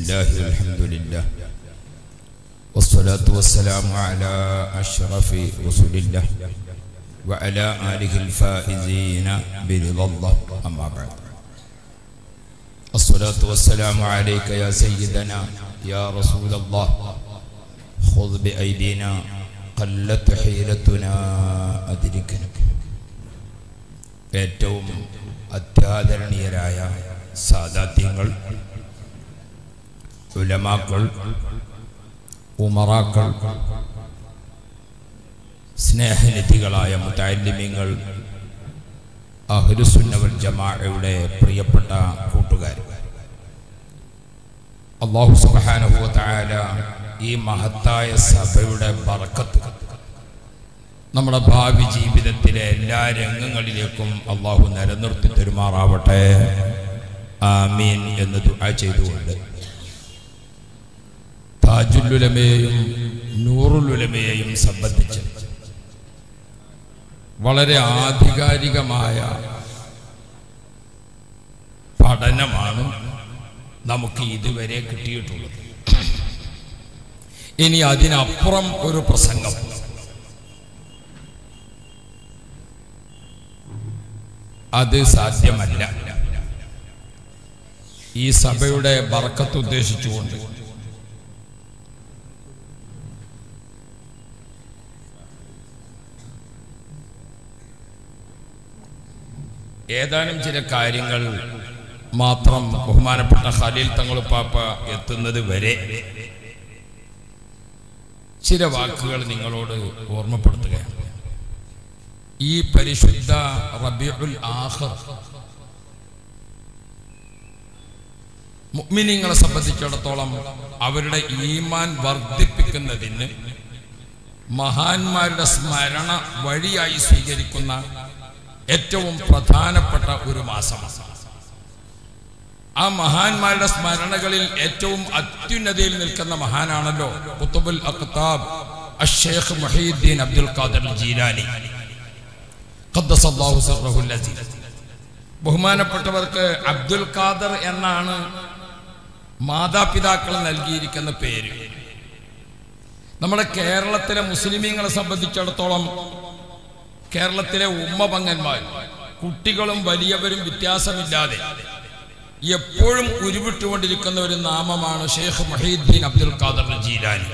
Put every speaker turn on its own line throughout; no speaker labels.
الله والحمد لله والصلاة والسلام على أشرف رسول الله وعلى آله الفائزين برضا الله أما بعد الصلاة والسلام عليك يا سيدنا يا رسول الله خذ بأيدينا قلت حيلتنا أدركنا ഏറ്റവും അത്യാദരണീയരായ സാദാത്യങ്ങൾ ഉലമാക്കൾ ഉമറാക്കൾ സ്നേഹനിധികളായ മുത്താലിമ്യങ്ങൾ അഹ്ലുസുന്നവൽ ജമാഅയുടെ പ്രിയപ്പെട്ട കൂട്ടുകാർ അള്ളാഹു സുബ്ഹാനഹു വ തആല ഈ മഹത്തായ സഭയുടെ ബറക്കത്ത് നമ്മുടെ ഭാവി ജീവിതത്തിലെ എല്ലാ രംഗങ്ങളിലേക്കും അള്ളാഹു നിലനിർത്തി തെരുമാറാവട്ടെ ആമീൻ എന്ന് ദുആ ചെയ്തുകൊണ്ട് താജുല്ലുലമയെയും നൂറുലുലമയെയും സംബന്ധിച്ച് വളരെ ആധികാരികമായ പഠനമാണ് നമുക്ക് ഇതുവരെ കിട്ടിയിട്ടുള്ളത് ഇനി അതിനപ്പുറം ഒരു പ്രസംഗം അത് സാധ്യമല്ല ഈ സഭയുടെ ബറക്കത്ത് ഉദ്ദേശിച്ചുകൊണ്ട് ഏതാനും ചില കാര്യങ്ങൾ മാത്രം ബഹുമാനപ്പെട്ട ഖലീൽ തങ്ങളുപ്പാപ്പ എത്തുന്നത് വരെ ചില വാക്കുകൾ നിങ്ങളോട് ഓർമ്മപ്പെടുത്തുകയാണ് ഈ പരിശുദ്ധ റബിഉൽ ആഖിർ മുഅ്മിനീങ്ങളെ സംബന്ധിച്ചിടത്തോളം അവരുടെ ഈമാൻ വർദ്ധിപ്പിക്കുന്നതിന് മഹാന്മാരുടെ സ്മരണ വഴിയായി സ്വീകരിക്കുന്ന ഏറ്റവും പ്രധാനപ്പെട്ട ഒരു മാസമാണ് ആ മഹാന്മാരുടെ സ്മരണകളിൽ ഏറ്റവും അത്യുന്നതയിൽ നിൽക്കുന്ന മഹാനാണല്ലോ കുത്തുബുൽ അഖ്താബ് അഷേഖ് മുഹീദ്ദീൻ അബ്ദുൽ ഖാദർ ജീലാനി ഖദ്ദസല്ലാഹു സിർറഹുൽ അസീസ് ബഹുമാനപ്പെട്ടവർക്ക് അബ്ദുൽ ഖാദർ എന്നാണ് മാതാപിതാക്കൾ നൽകിയിരിക്കുന്ന പേര് നമ്മുടെ കേരളത്തിലെ മുസ്ലിമീങ്ങളെ സംബന്ധിച്ചിടത്തോളം കേരളത്തിലെ ഉമ്മപങ്ങന്മാർ കുട്ടികളും വലിയവരും വ്യത്യാസമില്ലാതെ എപ്പോഴും ഉരുവിട്ടുകൊണ്ടിരിക്കുന്ന ഒരു നാമമാണ് ഷെയ്ഖ് മഹീദ്ദീൻ അബ്ദുൽ ഖാദർ ജീലാനി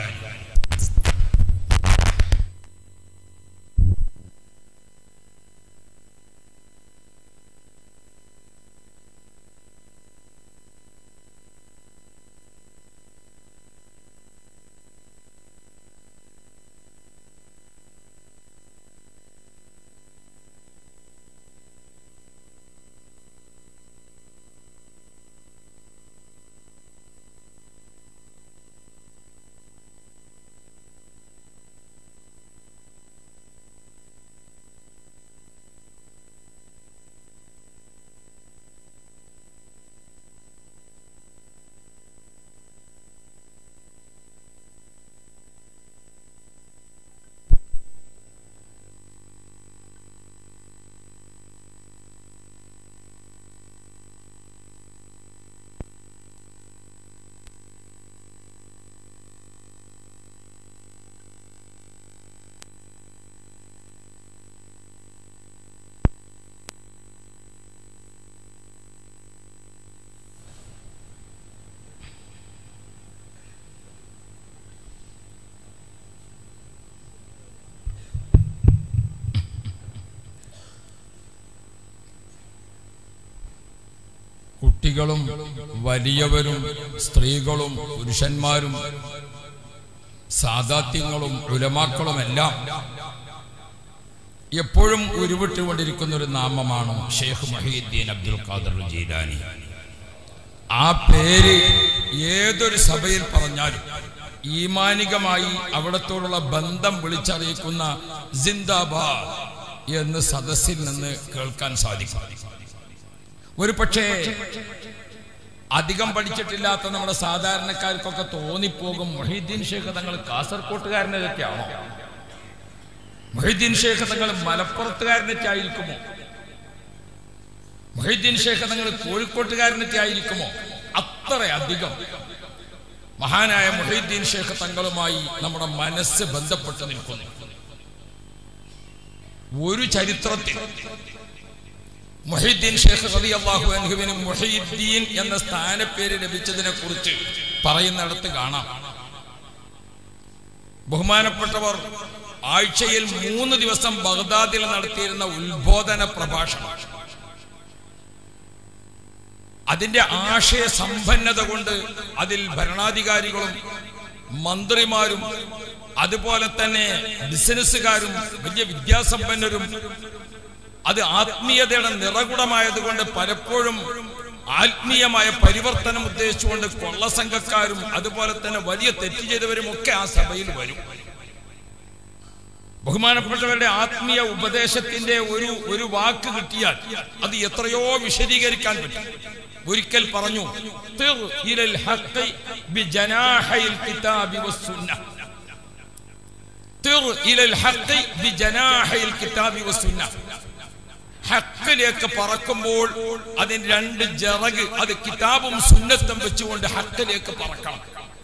കുട്ടികളും വലിയവരും സ്ത്രീകളും പുരുഷന്മാരും സാദാത്യങ്ങളും ഉലമാക്കളും എല്ലാം എപ്പോഴും ഉരുവിട്ടുകൊണ്ടിരിക്കുന്ന ഒരു നാമമാണ് ഷെയ്ഖ് മഹീദ്ദീൻ അബ്ദുൽ ഖാദർ ജീലാനി ആ പേര് ഏതൊരു സഭയിൽ പറഞ്ഞാലും ഈമാനികമായി അവിടത്തോടുള്ള ബന്ധം വിളിച്ചറിയിക്കുന്ന ജിന്ദാബാദ് എന്ന് സദസ്സിൽ നിന്ന് കേൾക്കാൻ സാധിക്കും ഒരു പക്ഷേ അധികം പഠിച്ചിട്ടില്ലാത്ത നമ്മുടെ സാധാരണക്കാർക്കൊക്കെ തോന്നിപ്പോകും മൊഹീദ്ദീൻ ഷേഖ് തങ്ങൾ കാസർകോട്ടുകാരനൊക്കെയാണോ മൊഹീദ്ദീൻ ഷേഖ് തങ്ങൾ മലപ്പുറത്തുകാരനൊക്കെ ആയിരിക്കുമോ മൊഹീദ്ദീൻ ഷേഖ് തങ്ങൾ കോഴിക്കോട്ടുകാരനൊക്കെ ആയിരിക്കുമോ അത്ര അധികം മഹാനായ മുഹീദ്ദീൻ ഷേഖ് തങ്ങളുമായി നമ്മുടെ മനസ്സ് ബന്ധപ്പെട്ട് നിൽക്കുന്നു ഒരു ചരിത്രത്തിൽ മുഹീദ്ദീൻ ഷേഖ് റതി അള്ളാഹു അൻഹുവിന് മുഹീദ്ദീൻ എന്ന സ്ഥാനപ്പേര് ലഭിച്ചതിനെ കുറിച്ച് പറയുന്നിടത്ത് കാണാം ബഹുമാനപ്പെട്ടവർ ആഴ്ചയിൽ മൂന്ന് ദിവസം ബഗ്ദാദിൽ നടത്തിയിരുന്ന ഉത്ബോധന പ്രഭാഷണം അതിന്റെ ആശയ സമ്പന്നത കൊണ്ട് അതിൽ ഭരണാധികാരികളും മന്ത്രിമാരും അതുപോലെ തന്നെ ബിസിനസ്സുകാരും വലിയ വിദ്യാസമ്പന്നരും അത് ആത്മീയതയുടെ നിറകുടമായതുകൊണ്ട് പലപ്പോഴും ആത്മീയമായ പരിവർത്തനം ഉദ്ദേശിച്ചുകൊണ്ട് കൊള്ളസംഘക്കാരും അതുപോലെ തന്നെ വലിയ തെറ്റ് ചെയ്തവരും ഒക്കെ ആ സഭയിൽ വരും ബഹുമാനപ്പെട്ടവരുടെ ആത്മീയ ഉപദേശത്തിന്റെ ഒരു ഒരു വാക്ക് കിട്ടിയാൽ അത് എത്രയോ വിശദീകരിക്കാൻ പറ്റും ഒരിക്കൽ പറഞ്ഞു "തിർ ഇലൽ ഹഖ് ബിജനാഹയിൽ കിതാബി വസ്സുന്ന." തിർ ഇലൽ ഹഖ് ബിജനാഹയിൽ കിതാബി വസ്സുന്ന. ഹക്കിലേക്ക് പറക്കുമ്പോൾ അതിന് രണ്ട് ജറക് അത് കിതാബും സുന്നത്തും വെച്ചുകൊണ്ട് ഹക്കിലേക്ക് പറക്കണം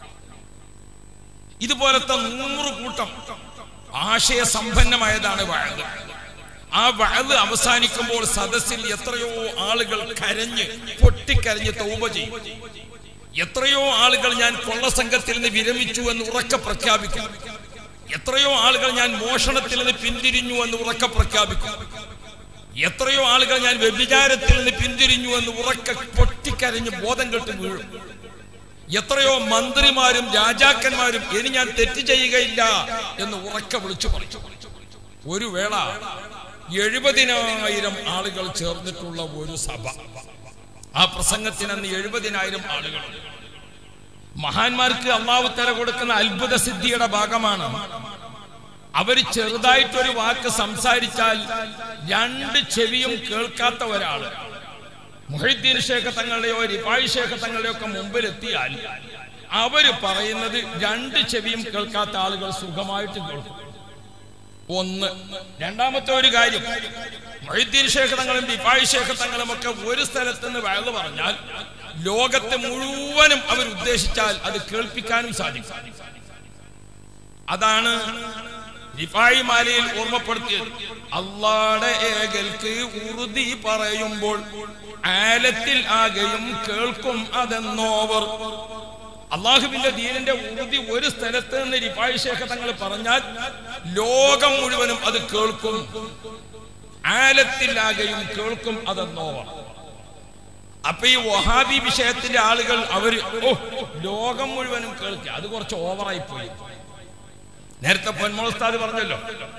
ഇതുപോലത്തെ നൂറ് കൂട്ടം ആശയ സമ്പന്നമായതാണ് വഴത് ആ വഴത് അവസാനിക്കുമ്പോൾ സദസ്സിൽ എത്രയോ ആളുകൾ കരഞ്ഞ് പൊട്ടിക്കരഞ്ഞ് തൗബ ചെയ്യും എത്രയോ ആളുകൾ ഞാൻ കൊള്ളസംഘത്തിൽ നിന്ന് വിരമിച്ചു എന്ന് ഉറക്കെ പ്രഖ്യാപിക്കും എത്രയോ ആളുകൾ ഞാൻ മോഷണത്തിൽ നിന്ന് പിന്തിരിഞ്ഞു എന്ന് ഉറക്കെ പ്രഖ്യാപിക്കും എത്രയോ ആളുകൾ ഞാൻ വ്യഭിചാരത്തിൽ നിന്ന് പിന്തിരിഞ്ഞു എന്ന് ഉറക്കെ പൊട്ടിക്കരഞ്ഞ് ബോധം കെട്ട് വീഴും എത്രയോ മന്ത്രിമാരും രാജാക്കന്മാരും ഇനി ഞാൻ തെറ്റ് ചെയ്യുകയില്ല എന്ന് ഉറക്കെ വിളിച്ചു പറഞ്ഞു ഒരു വേള എഴുപതിനായിരം ആളുകൾ ചേർന്നിട്ടുള്ള ഒരു സഭ ആ പ്രസംഗത്തിന് അന്ന് എഴുപതിനായിരം ആളുകൾ മഹാന്മാർക്ക് അള്ളാഹു തല കൊടുക്കുന്ന അത്ഭുത സിദ്ധിയുടെ ഭാഗമാണ് അവർ ചെറുതായിട്ടൊരു വാക്ക് സംസാരിച്ചാൽ രണ്ട് ചെവിയും കേൾക്കാത്ത ഒരാള് മുഹീദ്ദീൻ ഷേഖ് തങ്ങളുടെയോ റിഫായി ഷേഖ് തങ്ങളുടെയോ ഒക്കെ മുമ്പിലെത്തിയാൽ അവര് പറയുന്നത് രണ്ട് ചെവിയും കേൾക്കാത്ത ആളുകൾ സുഖമായിട്ട് കേൾക്കും ഒന്ന് രണ്ടാമത്തെ ഒരു കാര്യം മൊഹീദ്ദീൻ ഷേഖ് തങ്ങളും റിഫായി ഷേഖ് തങ്ങളും ഒക്കെ ഒരു സ്ഥലത്ത് നിന്ന് വയത് പറഞ്ഞാൽ ലോകത്തെ മുഴുവനും അവർ ഉദ്ദേശിച്ചാൽ അത് കേൾപ്പിക്കാനും സാധിക്കും അതാണ് റിഫായി മാലയിൽ ഓർമ്മപ്പെടുത്തിയത് അള്ളാടെ ഏകൽക്ക് ഉറുതി പറയുമ്പോൾ ആലത്തിൽ ആകെയും കേൾക്കും അതെന്നോവർ അള്ളാഹുവിന്റെ ദീനിന്റെ ഉറുതി ഒരു സ്ഥലത്ത് നിന്ന് റിഫായി ശേഖ തങ്ങൾ പറഞ്ഞാൽ ലോകം മുഴുവനും അത് കേൾക്കും ആലത്തിൽ ആകെയും കേൾക്കും അതെന്നോവർ അപ്പൊ ഈ വഹാബി വിഷയത്തിന്റെ ആളുകൾ അവര് ഓ ലോകം മുഴുവനും കേൾക്കുക അത് കുറച്ച് ഓവറായി പോയി നേരത്തെ പൊന്മോസ്താദ് പറഞ്ഞല്ലോ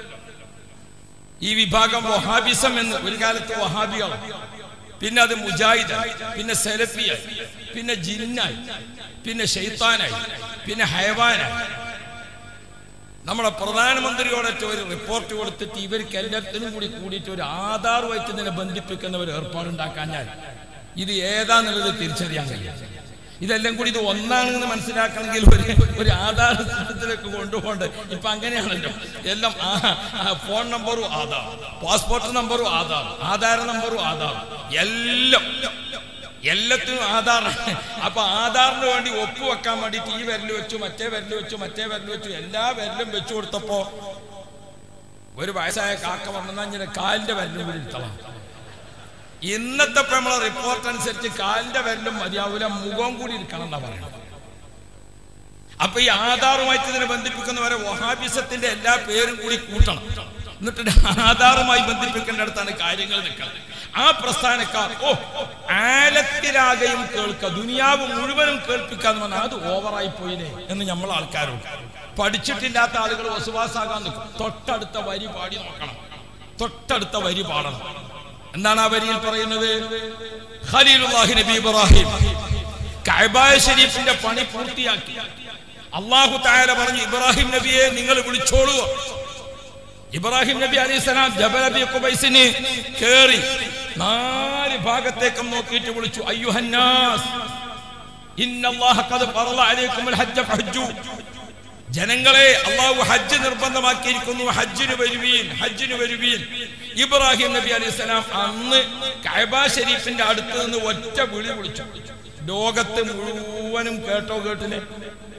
ഈ വിഭാഗം വഹാബിസം എന്ന് ഒരു കാലത്ത് വഹാബികളാണ് പിന്നെ അത് മുജാഹിദ് പിന്നെ സെലഫിയായി പിന്നെ ജിന്നായി പിന്നെ ഷെയ്ത്താനായി പിന്നെ ഹയവാനായി നമ്മുടെ പ്രധാനമന്ത്രിയോടൊറ്റ ഒരു റിപ്പോർട്ട് കൊടുത്തിട്ട് ഇവർക്ക് എല്ലാത്തിനും കൂടി കൂടിയിട്ട് ഒരു ആധാറുമായിട്ട് ഇതിനെ ബന്ധിപ്പിക്കുന്ന ഒരു ഏർപ്പാടുണ്ടാക്കാൻ ഇത് ഏതാന്നുള്ളത് തിരിച്ചറിയാൻ കഴിയും ഇതെല്ലാം കൂടി ഇത് ഒന്നാണെന്ന് മനസ്സിലാക്കണമെങ്കിൽ ഒരു ഒരു ആധാർ സിസ്റ്റത്തിലേക്ക് കൊണ്ടുപോകണ്ട് ഇപ്പൊ അങ്ങനെയാണല്ലോ എല്ലാം ഫോൺ നമ്പറും ആധാർ പാസ്പോർട്ട് നമ്പറും ആധാർ ആധാര നമ്പറും ആധാർ എല്ലാം എല്ലാത്തിനും ആധാർ അപ്പൊ ആധാറിന് വേണ്ടി ഒപ്പുവെക്കാൻ വേണ്ടിയിട്ട് ഈ വിരൽ വെച്ചു മറ്റേ വിരൽ വെച്ചു മറ്റേ വിരൽ വെച്ചു എല്ലാ വിരലും വെച്ചു കൊടുത്തപ്പോ ഒരു വയസ്സായ കാക്ക വന്നാൽ ഇങ്ങനെ കാലിന്റെ വിരലും കൂടി എടുത്തളാം ഇന്നത്തെ ഇപ്പൊ നമ്മളെ റിപ്പോർട്ട് അനുസരിച്ച് കാലിന്റെ വിരലും മതിയാവൂല മുഖവും കൂടി ഇരിക്കണം എന്നാ പറയുന്നത് അപ്പൊ ഈ ആധാറുമായിട്ട് ഇതിനെ ബന്ധിപ്പിക്കുന്നവരെ വഹാബിസത്തിന്റെ എല്ലാ പേരും കൂടി കൂട്ടണം എന്നിട്ട് ആധാറുമായി ബന്ധിപ്പിക്കേണ്ടടുത്താണ് കാര്യങ്ങൾ നിൽക്കുന്നത് ആ പ്രസ്ഥാനക്കാർ ഓ ആലത്തിലാകെയും കേൾക്കുക ദുനിയാവ് മുഴുവനും കേൾപ്പിക്കാന്ന് പറഞ്ഞാൽ അത് ഓവറായി പോയില്ലേ എന്ന് നമ്മൾ ആൾക്കാരുണ്ട് പഠിച്ചിട്ടില്ലാത്ത ആളുകൾ വസുവാസാകാൻ നിൽക്കും തൊട്ടടുത്ത വരി പാടി നോക്കണം തൊട്ടടുത്ത വരി പാടണം എന്താണ് ആ വരിയിൽ പറയുന്നത് ഖലീലുല്ലാഹി നബി ഇബ്രാഹിം കഅബായ ഷരീഫിന്റെ പണി പൂർത്തിയാക്കി അള്ളാഹു തായാല പറഞ്ഞു ഇബ്രാഹിം നബിയെ നിങ്ങൾ വിളിച്ചോളൂ ഇബ്രാഹിം നബി അലൈഹി സ്വലാം ജബൽ നബി ഖുബൈസിന് കേറി നാല് ഭാഗത്തേക്കും നോക്കിയിട്ട് വിളിച്ചു അയ്യുഹന്നാസ് ഇന്നല്ലാഹ ഖദ് ഫറള അലൈക്കുമുൽ ഹജ്ജ ഫഹജ്ജു ജനങ്ങളെ അള്ളാഹു ഹജ്ജ് നിർബന്ധമാക്കിയിരിക്കുന്നു ഹജ്ജിന് വരുവീൻ ഹജ്ജിന് വരുവീൻ ഇബ്രാഹിം നബി അലൈഹി സ്വലാം അന്ന് കഅബ ഷരീഫിന്റെ അടുത്ത് നിന്ന് ഒറ്റ വിളി വിളിച്ചു ലോകത്ത് മുഴുവനും കേട്ടോ കേട്ടിനെ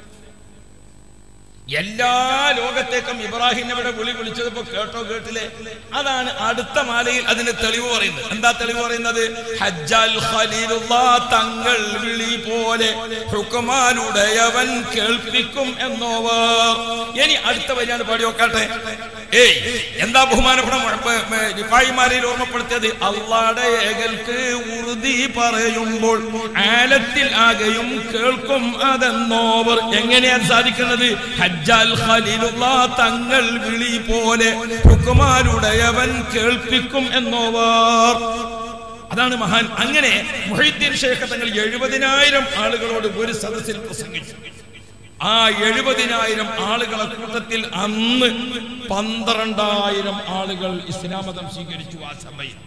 എല്ലാ ലോകത്തേക്കും ഇബ്രാഹിം നബിയുടെ വിളി വിളിച്ചതിപ്പോ കേട്ടോ കേട്ടില്ലേ അതാണ് അടുത്ത മാലയിൽ അതിന് തെളിവ് പറയുന്നത് എന്താ തെളിവ് പറയുന്നത് ഹജ്ജാൽ ഖലീലുള്ളാ തങ്ങൾ വിളി പോലെ ഹുക്കുമാനുടയവൻ കേൾപ്പിക്കും എന്നോവർ ഇനി അടുത്ത വരിയാണ് പാടി നോക്കാട്ടെ ഏയ് എന്താ ബഹുമാനപ്പെട്ട നിപ്പായിമാരിൽ ഓർമ്മപ്പെടുത്തിയത് അള്ളാടെ ഏകൽക്ക് ഉറുതി പറയുമ്പോൾ ആലത്തിൽ ആകെയും കേൾക്കും അതെന്നോവർ എങ്ങനെയാണ് സാധിക്കുന്നത് ഹജ്ജാൽ ഖലീലുള്ള തങ്ങൾ വിളി പോലെ ഹുക്കുമാരുടയവൻ കേൾപ്പിക്കും എന്നോവർ അതാണ് മഹാൻ അങ്ങനെ മുഹീദ്ദീൻ ഷേഖ് തങ്ങൾ എഴുപതിനായിരം ആളുകളോട് ഒരു സദസ്സിൽ പ്രസംഗിച്ചു ആ എഴുപതിനായിരം ആളുകളെ കൂട്ടത്തിൽ അന്ന് പന്ത്രണ്ടായിരം ആളുകൾ ഇസ്ലാം മതം സ്വീകരിച്ചു ആ സമയം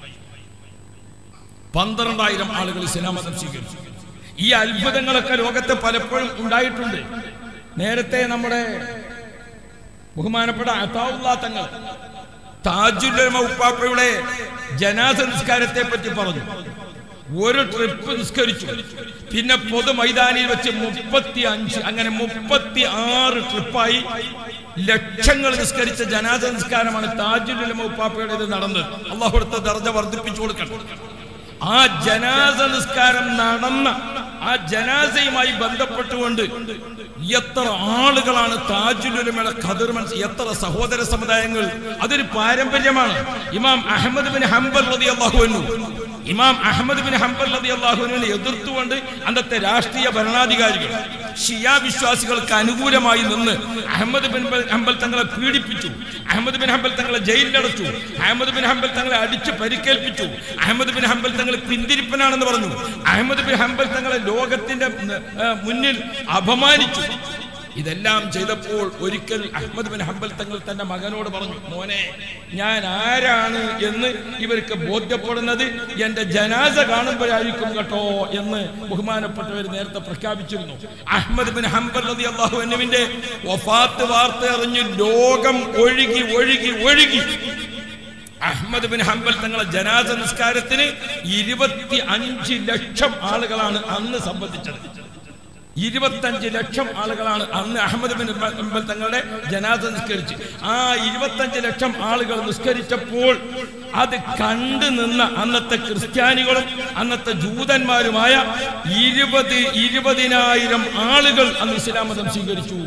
പന്ത്രണ്ടായിരം ആളുകൾ ഇസ്ലാം മതം സ്വീകരിച്ചു ഈ അത്ഭുതങ്ങളൊക്കെ ലോകത്ത് പലപ്പോഴും ഉണ്ടായിട്ടുണ്ട് നേരത്തെ നമ്മുടെ ബഹുമാനപ്പെട്ട അതാവുള്ള തങ്ങൾ താജുല്ലമ ഉപ്പാപ്പയുടെ ജനാസ നിസ്കാരത്തെ പറ്റി പറഞ്ഞു ഒരു ട്രിപ്പ് നിസ്കരിച്ചു പിന്നെ പൊതു മൈതാനിയിൽ വെച്ച് മുപ്പത്തി അഞ്ച് അങ്ങനെ മുപ്പത്തി ആറ് ട്രിപ്പായി ലക്ഷങ്ങൾ നിസ്കരിച്ച ജനാസ നിസ്കാരമാണ് താജുലുലമ ഉപ്പാപ്പയുടേത് നടന്നത് അള്ളാഹു കൊടുത്ത ദർജ വർദ്ധിപ്പിച്ചു കൊടുക്കണം ആ ജനാസ നിസ്കാരം നടന്ന ആ ജനാസയുമായി ബന്ധപ്പെട്ടുകൊണ്ട് എത്ര ആളുകളാണ് താജുലുലമയുടെ ഖദർ മനസ്സ് എത്ര സഹോദര സമുദായങ്ങൾ അതൊരു പാരമ്പര്യമാണ് ഇമാം അഹമ്മദ് ബിൻ ഹംബൽ റതി അള്ളാഹുവിനു ഇമാം അഹമ്മദ് ബിൻ ഹംബൽ റതി അള്ളാഹുവിനെ എതിർത്തുകൊണ്ട് അന്നത്തെ രാഷ്ട്രീയ ഭരണാധികാരികൾ ഷിയാ വിശ്വാസികൾക്ക് അനുകൂലമായി നിന്ന് അഹമ്മദ് ബിൻ ഹംബൽ തങ്ങളെ പീഡിപ്പിച്ചു അഹമ്മദ് ബിൻ ഹംബൽ തങ്ങളെ ജയിലിലടച്ചു അഹമ്മദ് ബിൻ ഹംബൽ തങ്ങളെ അടിച്ച് പരിക്കേൽപ്പിച്ചു അഹമ്മദ് ബിൻ ഹംബൽ തങ്ങൾ പിന്തിരിപ്പനാണെന്ന് പറഞ്ഞു അഹമ്മദ് ബിൻ ഹംബൽ തങ്ങളെ ലോകത്തിന്റെ ഏർ, മുന്നിൽ അപമാനിച്ചു ഇതെല്ലാം ചെയ്തപ്പോൾ ഒരിക്കൽ അഹമ്മദ് ബിൻ ഹംബൽ തങ്ങൾ തന്റെ മകനോട് പറഞ്ഞു മോനെ ഞാൻ ആരാണ് എന്ന് ഇവർക്ക് ബോധ്യപ്പെടുന്നത് എന്റെ ജനാസ കാണുമ്പോഴായിരിക്കും കേട്ടോ എന്ന് ബഹുമാനപ്പെട്ടവർ നേരത്തെ പ്രഖ്യാപിച്ചിരുന്നു അഹമ്മദ് ബിൻ ഹംബൽ റതി അള്ളാഹു എന്നുവിന്റെ വഫാത്ത് വാർത്ത അറിഞ്ഞ് ലോകം ഒഴുകി ഒഴുകി ഒഴുകി അഹമ്മദ് ബിൻ ഹംബൽ തങ്ങളെ ജനാസ നിസ്കാരത്തിന് ഇരുപത്തി അഞ്ച് ലക്ഷം ആളുകളാണ് അന്ന് സംബന്ധിച്ചത് ഇരുപത്തഞ്ച് ലക്ഷം ആളുകളാണ് അന്ന് അഹമ്മദ് ബിൻ ഹംബൽ തങ്ങളുടെ ജനാസ നിസ്കരിച്ച് ആ ഇരുപത്തഞ്ച് ലക്ഷം ആളുകൾ നിസ്കരിച്ചപ്പോൾ അത് കണ്ടു നിന്ന അന്നത്തെ ക്രിസ്ത്യാനികളും അന്നത്തെ ജൂതന്മാരുമായ ഇരുപത് ഇരുപതിനായിരം ആളുകൾ അന്ന് ഇസ്ലാം മതം സ്വീകരിച്ചു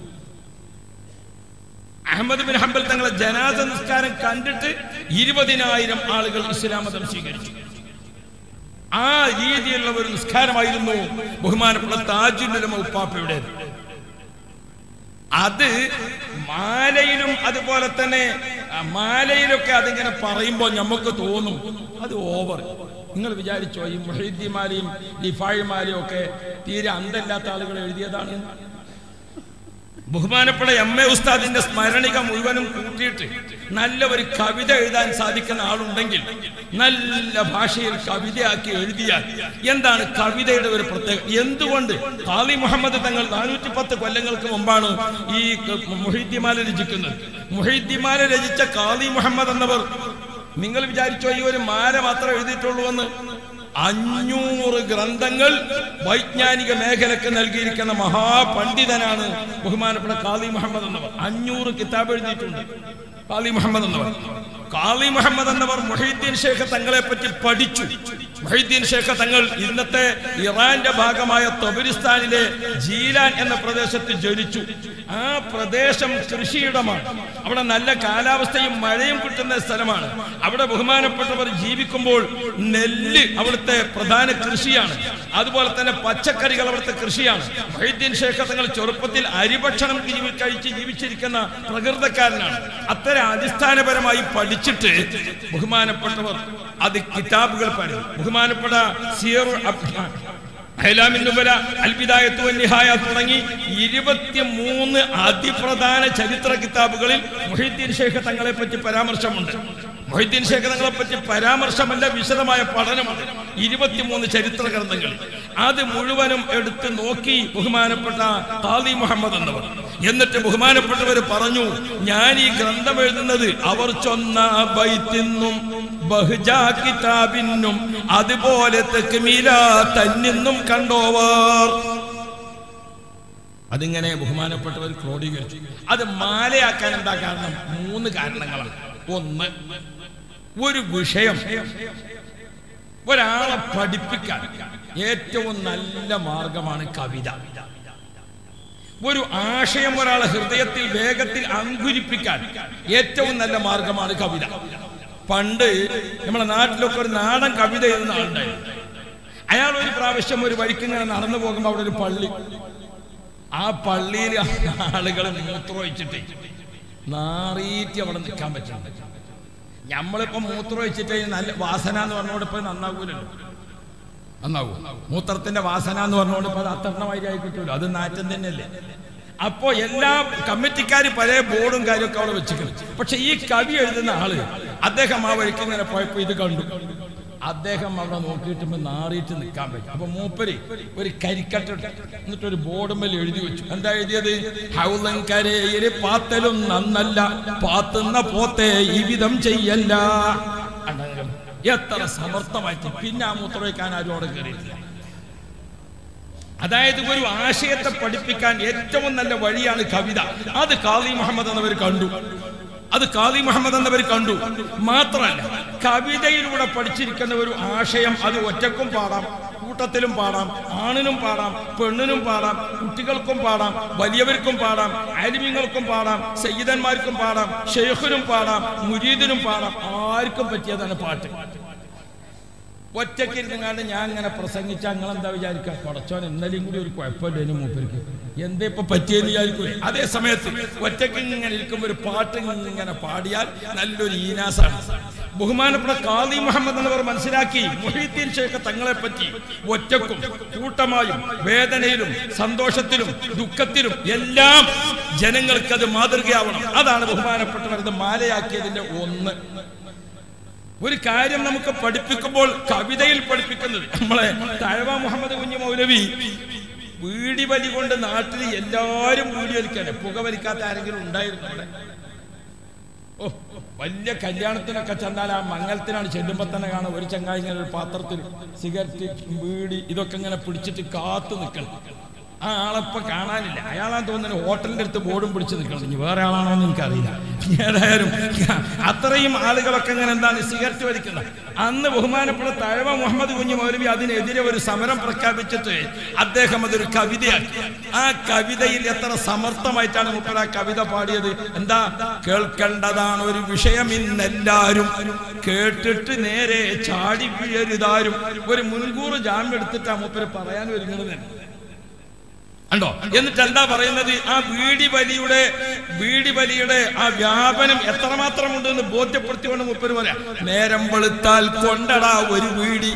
അഹമ്മദ് ബിൻ ഹംബൽ തങ്ങളെ ജനാസ നിസ്കാരം കണ്ടിട്ട് ഇരുപതിനായിരം ആളുകൾ ഇസ്ലാം മതം സ്വീകരിച്ചു ആ രീതിയിലുള്ള ഒരു നിസ്കാരമായിരുന്നു ബഹുമാനപ്പെട്ട താജുല്ലുലമ ഉപ്പാപ്പയുടേത് അത് മാലയിലും അതുപോലെ തന്നെ ആ, മാലയിലൊക്കെ അതിങ്ങനെ പറയുമ്പോൾ നമുക്ക് തോന്നും അത് ഓവർ നിങ്ങൾ വിചാരിച്ചോ ഈ മുഹീദ്ദിമാലയും ലിഫാഴിമാലയും ഒക്കെ തീരെ അന്തല്ലാത്ത ആളുകൾ എഴുതിയതാണ് ബഹുമാനപ്പെട്ട എം എ ഉസ്താദിന്റെ സ്മരണിക മുഴുവനും കൂട്ടിയിട്ട് നല്ല ഒരു കവിത എഴുതാൻ സാധിക്കുന്ന ആളുണ്ടെങ്കിൽ നല്ല ഭാഷയിൽ കവിതയാക്കി എഴുതിയാൽ എന്താണ് കവിതയുടെ ഒരു പ്രത്യേകത എന്തുകൊണ്ട് ഖാലി മുഹമ്മദ് തങ്ങൾ നാനൂറ്റി പത്ത് കൊല്ലങ്ങൾക്ക് മുമ്പാണ് ഈ മുഹീദ്ദിമാല രചിക്കുന്നത് മുഹീദ്ദിമാല രചിച്ച ഖാലി മുഹമ്മദ് എന്നവർ നിങ്ങൾ വിചാരിച്ചോ ഈ ഒരു മാല മാത്രം എഴുതിയിട്ടുള്ളൂ എന്ന് അഞ്ഞൂറ് ഗ്രന്ഥങ്ങൾ വൈജ്ഞാനിക മേഖലക്ക് നൽകിയിരിക്കുന്ന മഹാപണ്ഡിതനാണ് ബഹുമാനപ്പെട്ട കാളി മുഹമ്മദ് എന്നവർ അഞ്ഞൂറ് കിതാബ് എഴുതിയിട്ടുണ്ട് കാളി മുഹമ്മദ് എന്നവർ കാളി മുഹമ്മദ് എന്നവർ മൊഹീദ്ദീൻ ഷേഖ് തങ്ങളെ പറ്റി പഠിച്ചു മൊഹീദ്ദീൻ ഷേഖ് തങ്ങൾ ഇന്നത്തെ ഇറാന്റെ ഭാഗമായ തൊബരിസ്ഥാനിലെ ജീലാൻ എന്ന പ്രദേശത്ത് ജനിച്ചു ആ പ്രദേശം കൃഷിയിടമാണ് അവിടെ നല്ല കാലാവസ്ഥയും മഴയും കിട്ടുന്ന സ്ഥലമാണ് അവിടെ ബഹുമാനപ്പെട്ടവർ ജീവിക്കുമ്പോൾ നെല്ല് അവിടുത്തെ പ്രധാന കൃഷിയാണ് അതുപോലെ തന്നെ പച്ചക്കറികൾ അവിടുത്തെ കൃഷിയാണ് മൊഹീദ്ദീൻ ഷേഖ് തങ്ങൾ ചെറുപ്പത്തിൽ അരിഭക്ഷണം ജീവി- കഴിച്ച് ജീവിച്ചിരിക്കുന്ന പ്രകൃതക്കാരനാണ് അത്തരം അടിസ്ഥാനപരമായി പഠിച്ചിട്ട് ബഹുമാനപ്പെട്ടവർ അത് കിതാബുകൾ പഠിച്ചു ബഹുമാനപ്പെട്ട സിയർ ഹൈലാമിൻ നുബല അൽബിദായത്ത് വന്നിഹായ തുടങ്ങി ഇരുപത്തിമൂന്ന് അതിപ്രധാന ചരിത്ര കിതാബുകളിൽ മൊഹീദ്ദീൻ ഷേഖ് തങ്ങളെ പറ്റി പരാമർശമുണ്ട് മൊഹീദ്ദീൻ ഷേഖ് തങ്ങളെ പറ്റി പരാമർശമല്ല വിശദമായ പഠനമുണ്ട് ഇരുപത്തിമൂന്ന് ചരിത്ര ഗ്രന്ഥങ്ങൾ അത് മുഴുവനും എടുത്ത് നോക്കി ബഹുമാനപ്പെട്ട താലി മുഹമ്മദ് എന്നവർ എന്നിട്ട് ബഹുമാനപ്പെട്ടവർ പറഞ്ഞു ഞാൻ ഈ ഗ്രന്ഥം എഴുതുന്നത് അവർ ചൊന്ന ബൈത്തിന്നും ബഹ്ജാ കിതാബിനും അതുപോലെ തെക്കുമീല തന്നിന്നും കണ്ടോവർ അതിങ്ങനെ ബഹുമാനപ്പെട്ടവർ ക്രോഡീകരിച്ചു അത് മാലയാക്കാൻ എന്താ കാരണം മൂന്ന് കാരണങ്ങളാണ് ഒന്ന് ഒരു വിഷയം ഒരാളെ പഠിപ്പിക്കാൻ ഏറ്റവും നല്ല മാർഗമാണ് കവിത ഒരു ആശയം ഒരാളെ ഹൃദയത്തിൽ വേഗത്തിൽ അങ്കുരിപ്പിക്കാൻ ഏറ്റവും നല്ല മാർഗമാണ് കവിത പണ്ട് നമ്മുടെ നാട്ടിലൊക്കെ ഒരു നാടൻ കവിത എഴുതുന്ന ആളുണ്ടായിരുന്നു അയാൾ ഒരു പ്രാവശ്യം ഒരു വഴിക്കിങ്ങനെ നടന്നു പോകുമ്പോൾ അവിടെ ഒരു പള്ളി ആ പള്ളിയിൽ ആളുകൾ മൂത്രമൊഴിച്ചിട്ട് നാറീറ്റ് അവിടെ നിൽക്കാൻ പറ്റുന്നുണ്ട് നമ്മളിപ്പോ മൂത്രമൊഴിച്ചിട്ട് നല്ല വാസന എന്ന് പറഞ്ഞോട് ഇപ്പൊ നന്നാകൂലല്ലോ നന്നാവും മൂത്രത്തിന്റെ വാസന എന്ന് പറഞ്ഞോണ്ട് ഇപ്പൊ അത് അത്തരണമായി ആയി കിട്ടൂല അത് നാറ്റം തന്നെയല്ലേ അപ്പോ എല്ലാ കമ്മിറ്റിക്കാർ പഴയ ബോർഡും കാര്യമൊക്കെ അവിടെ വെച്ചിട്ടുണ്ട് പക്ഷെ ഈ കവി എഴുതുന്ന ആള് അദ്ദേഹം ആ വഴിക്ക് ഇങ്ങനെ പോയപ്പോ ഇത് കണ്ടു അദ്ദേഹം അവിടെ നോക്കിയിട്ട് ഇപ്പൊ നാറിയിട്ട് നിൽക്കാൻ പറ്റും അപ്പൊ മൂപ്പര് ഒരു കരിക്കട്ടിട്ട് എന്നിട്ട് ഒരു ബോർഡുമ്മൽ എഴുതി വെച്ചു എന്താ എഴുതിയത് ഹൗലൻ കരയില് പാത്തലും നന്നല്ല പാത്തുന്ന പോത്തെ ഈ വിധം ചെയ്യല്ല അണ്ടങ്ങം. എത്ര സമർത്ഥമായിട്ട് പിന്നെ ആ മൂത്രമൊഴിക്കാൻ ആരും അവിടെ കയറിയിട്ടില്ല അതായത് ഒരു ആശയത്തെ പഠിപ്പിക്കാൻ ഏറ്റവും നല്ല വഴിയാണ് കവിത അത് കാളി മുഹമ്മദ് എന്നവർ കണ്ടു അത് കാളി മുഹമ്മദ് എന്നവർ കണ്ടു മാത്രമല്ല കവിതയിലൂടെ പഠിച്ചിരിക്കുന്ന ഒരു ആശയം അത് ഒറ്റക്കും പാടാം കൂട്ടത്തിലും പാടാം ആണിനും പാടാം പെണ്ണിനും പാടാം കുട്ടികൾക്കും പാടാം വലിയവർക്കും പാടാം ആലിമ്യങ്ങൾക്കും പാടാം സയ്യിദന്മാർക്കും പാടാം ഷെയ്ഖിനും പാടാം മുരീദിനും പാടാം ആർക്കും പറ്റിയതാണ് പാട്ട് ഒറ്റയ്ക്ക് ഇരുന്നങ്ങാണ്ട് ഞാൻ ഇങ്ങനെ പ്രസംഗിച്ച നിങ്ങൾ എന്താ വിചാരിക്കുക പടച്ചോൻ ഇന്നലെയും കൂടി ഒരു കുഴപ്പമില്ല ഇനി മൂപ്പർക്ക് എന്താ ഇപ്പൊ പറ്റിയെന്ന് വിചാരിക്കൂലേ അതേ സമയത്ത് ഒറ്റയ്ക്ക് ഇങ്ങനെ ഇരിക്കുമ്പോൾ ഒരു പാട്ട് ഇങ്ങനെ പാടിയാൽ നല്ലൊരു ഈനാസാണ് ബഹുമാനപ്പെട്ട കാദി മുഹമ്മദ് എന്നവർ മനസ്സിലാക്കി മൊഹീദ്ദീൻ ഷേഖ് തങ്ങളെ പറ്റി ഒറ്റക്കും കൂട്ടമായും വേദനയിലും സന്തോഷത്തിലും ദുഃഖത്തിലും എല്ലാം ജനങ്ങൾക്ക് അത് മാതൃകയാവണം അതാണ് ബഹുമാനപ്പെട്ടവർ ഇത് മാലയാക്കിയതിന്റെ ഒന്ന് ഒരു കാര്യം നമുക്ക് പഠിപ്പിക്കുമ്പോൾ കവിതയിൽ പഠിപ്പിക്കുന്നത് നമ്മളെ തഴവ മുഹമ്മദ് കുഞ്ഞു മൗലവി വീടി വലി കൊണ്ട് നാട്ടിൽ എല്ലാവരും വീടി വലിക്കാണ് പുക വലിക്കാത്ത ആരെങ്കിലും ഉണ്ടായിരുന്നു അവിടെ ഓ വലിയ കല്യാണത്തിനൊക്കെ ചെന്നാൽ ആ മംഗലത്തിനാണ് ചെല്ലുമ്പോ തന്നെ കാണാം ഒരു ചങ്ങായി ഇങ്ങനെ ഒരു പാത്രത്തിൽ സിഗരറ്റ് വീടി ഇതൊക്കെ ഇങ്ങനെ പിടിച്ചിട്ട് കാത്തു നിൽക്കണം ആ ആളെപ്പോ കാണാനില്ല അയാളാ തോന്നുന്നു ഹോട്ടലിന്റെ അടുത്ത് ബോർഡും പിടിച്ച് നിൽക്കണം ഇനി വേറെ ആളാണോ എന്ന് എനിക്കറിയില്ല ഏതായാലും അത്രയും ആളുകളൊക്കെ ഇങ്ങനെ എന്താണ് സിഗരറ്റ് വലിക്കുന്നത് അന്ന് ബഹുമാനപ്പെട്ട തഴവ മുഹമ്മദ് കുഞ്ഞു മൗലവി അതിനെതിരെ ഒരു സമരം പ്രഖ്യാപിച്ചിട്ട് അദ്ദേഹം അതൊരു കവിതയാക്കി ആ കവിതയിൽ എത്ര സമർത്ഥമായിട്ടാണ് മുപ്പര ആ കവിത പാടിയത് എന്താ കേൾക്കേണ്ടതാണ് ഒരു വിഷയം ഇന്നെല്ലാരും കേട്ടിട്ട് നേരെ ചാടി വീഴരുതാരും ഒരു മുൻകൂർ ജാമ്യം എടുത്തിട്ടാ മൂപ്പര് പറയാൻ ഒരുങ്ങുന്നത് തന്നെ ഉണ്ടോ എന്നിട്ട് എന്താ പറയുന്നത് ആ വീടി വലിയുടെ വീടി വലിയുടെ ആ വ്യാപനം എത്രമാത്രം ഉണ്ടെന്ന് ബോധ്യപ്പെടുത്തിക്കൊണ്ട് മുപ്പര് പറയാം നേരം വെളുത്താൽ കൊണ്ടടാ ഒരു വീടി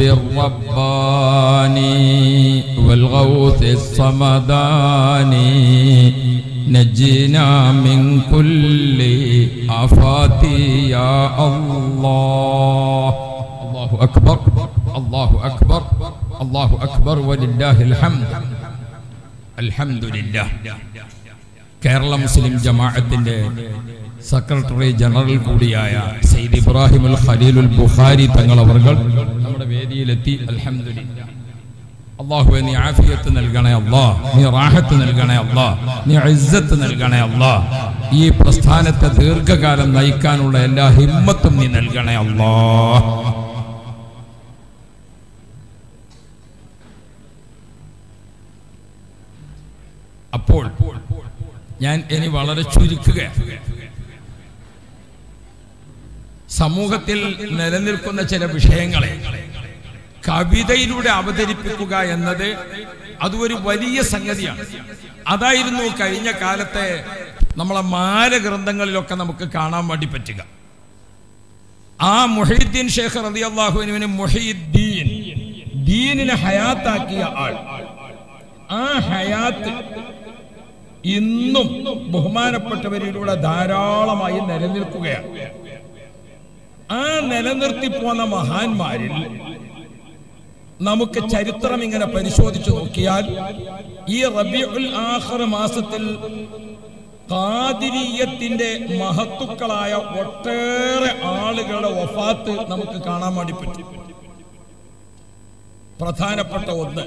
الرباني والغوث الصمداني نجينا من كل آفات يا الله الله أكبر الله أكبر الله أكبر ولله الحمد الحمد لله കേരള മുസ്ലിം ജമാഅത്തിന്റെ സെക്രട്ടറി ജനറൽ കൂടിയായ സയ്യിദ് ഇബ്രാഹിം അൽ ഖലീലുൽ ബുഖാരി തങ്ങൾ അവർകൾ നമ്മുടെ വേദിയിലെത്തി അൽഹംദുലില്ലാ അള്ളാഹുവെ നീ ആഫിയത്ത് നൽകണേ അല്ലാ നീ റാഹത്ത് നൽകണേ അല്ലാ നീ ഇസ്സത്ത് നൽകണേ അല്ലാ ഈ പ്രസ്ഥാനത്തെ ദീർഘകാലം നയിക്കാനുള്ള എല്ലാ ഹിമ്മത്തും നീ നൽകണേ അല്ലാ അപ്പോൾ ഞാൻ ഇനി വളരെ ചുരുക്കുക സമൂഹത്തിൽ നിലനിൽക്കുന്ന ചില വിഷയങ്ങളെ കവിതയിലൂടെ അവതരിപ്പിക്കുക എന്നത് അത് ഒരു വലിയ സംഗതിയാണ് അതായിരുന്നു കഴിഞ്ഞ കാലത്തെ നമ്മളെ മാലഗ്രന്ഥങ്ങളിലൊക്കെ നമുക്ക് കാണാൻ വേണ്ടി പറ്റുക ആ മുഹീദ്ദീൻ ഷേഖ് റതി അള്ളാഹുവിന് മുഹീദ്ദീൻ ദീനിനെ ഹയാത്താക്കിയ ആൾ ആ ഹയാത്ത് ഇന്നും ബഹുമാനപ്പെട്ടവരിലൂടെ ധാരാളമായി നിലനിൽക്കുകയാണ് ആ നിലനിർത്തി പോന്ന മഹാന്മാരിൽ നമുക്ക് ചരിത്രം ഇങ്ങനെ പരിശോധിച്ചു നോക്കിയാൽ ഈ റബിഉൽ ആഖർ മാസത്തിൽ ഖാദിരിയത്തിന്റെ മഹത്തുക്കളായ ഒട്ടേറെ ആളുകളുടെ വഫാത്ത് നമുക്ക് കാണാൻ വേണ്ടി പറ്റും പ്രധാനപ്പെട്ട ഒന്ന്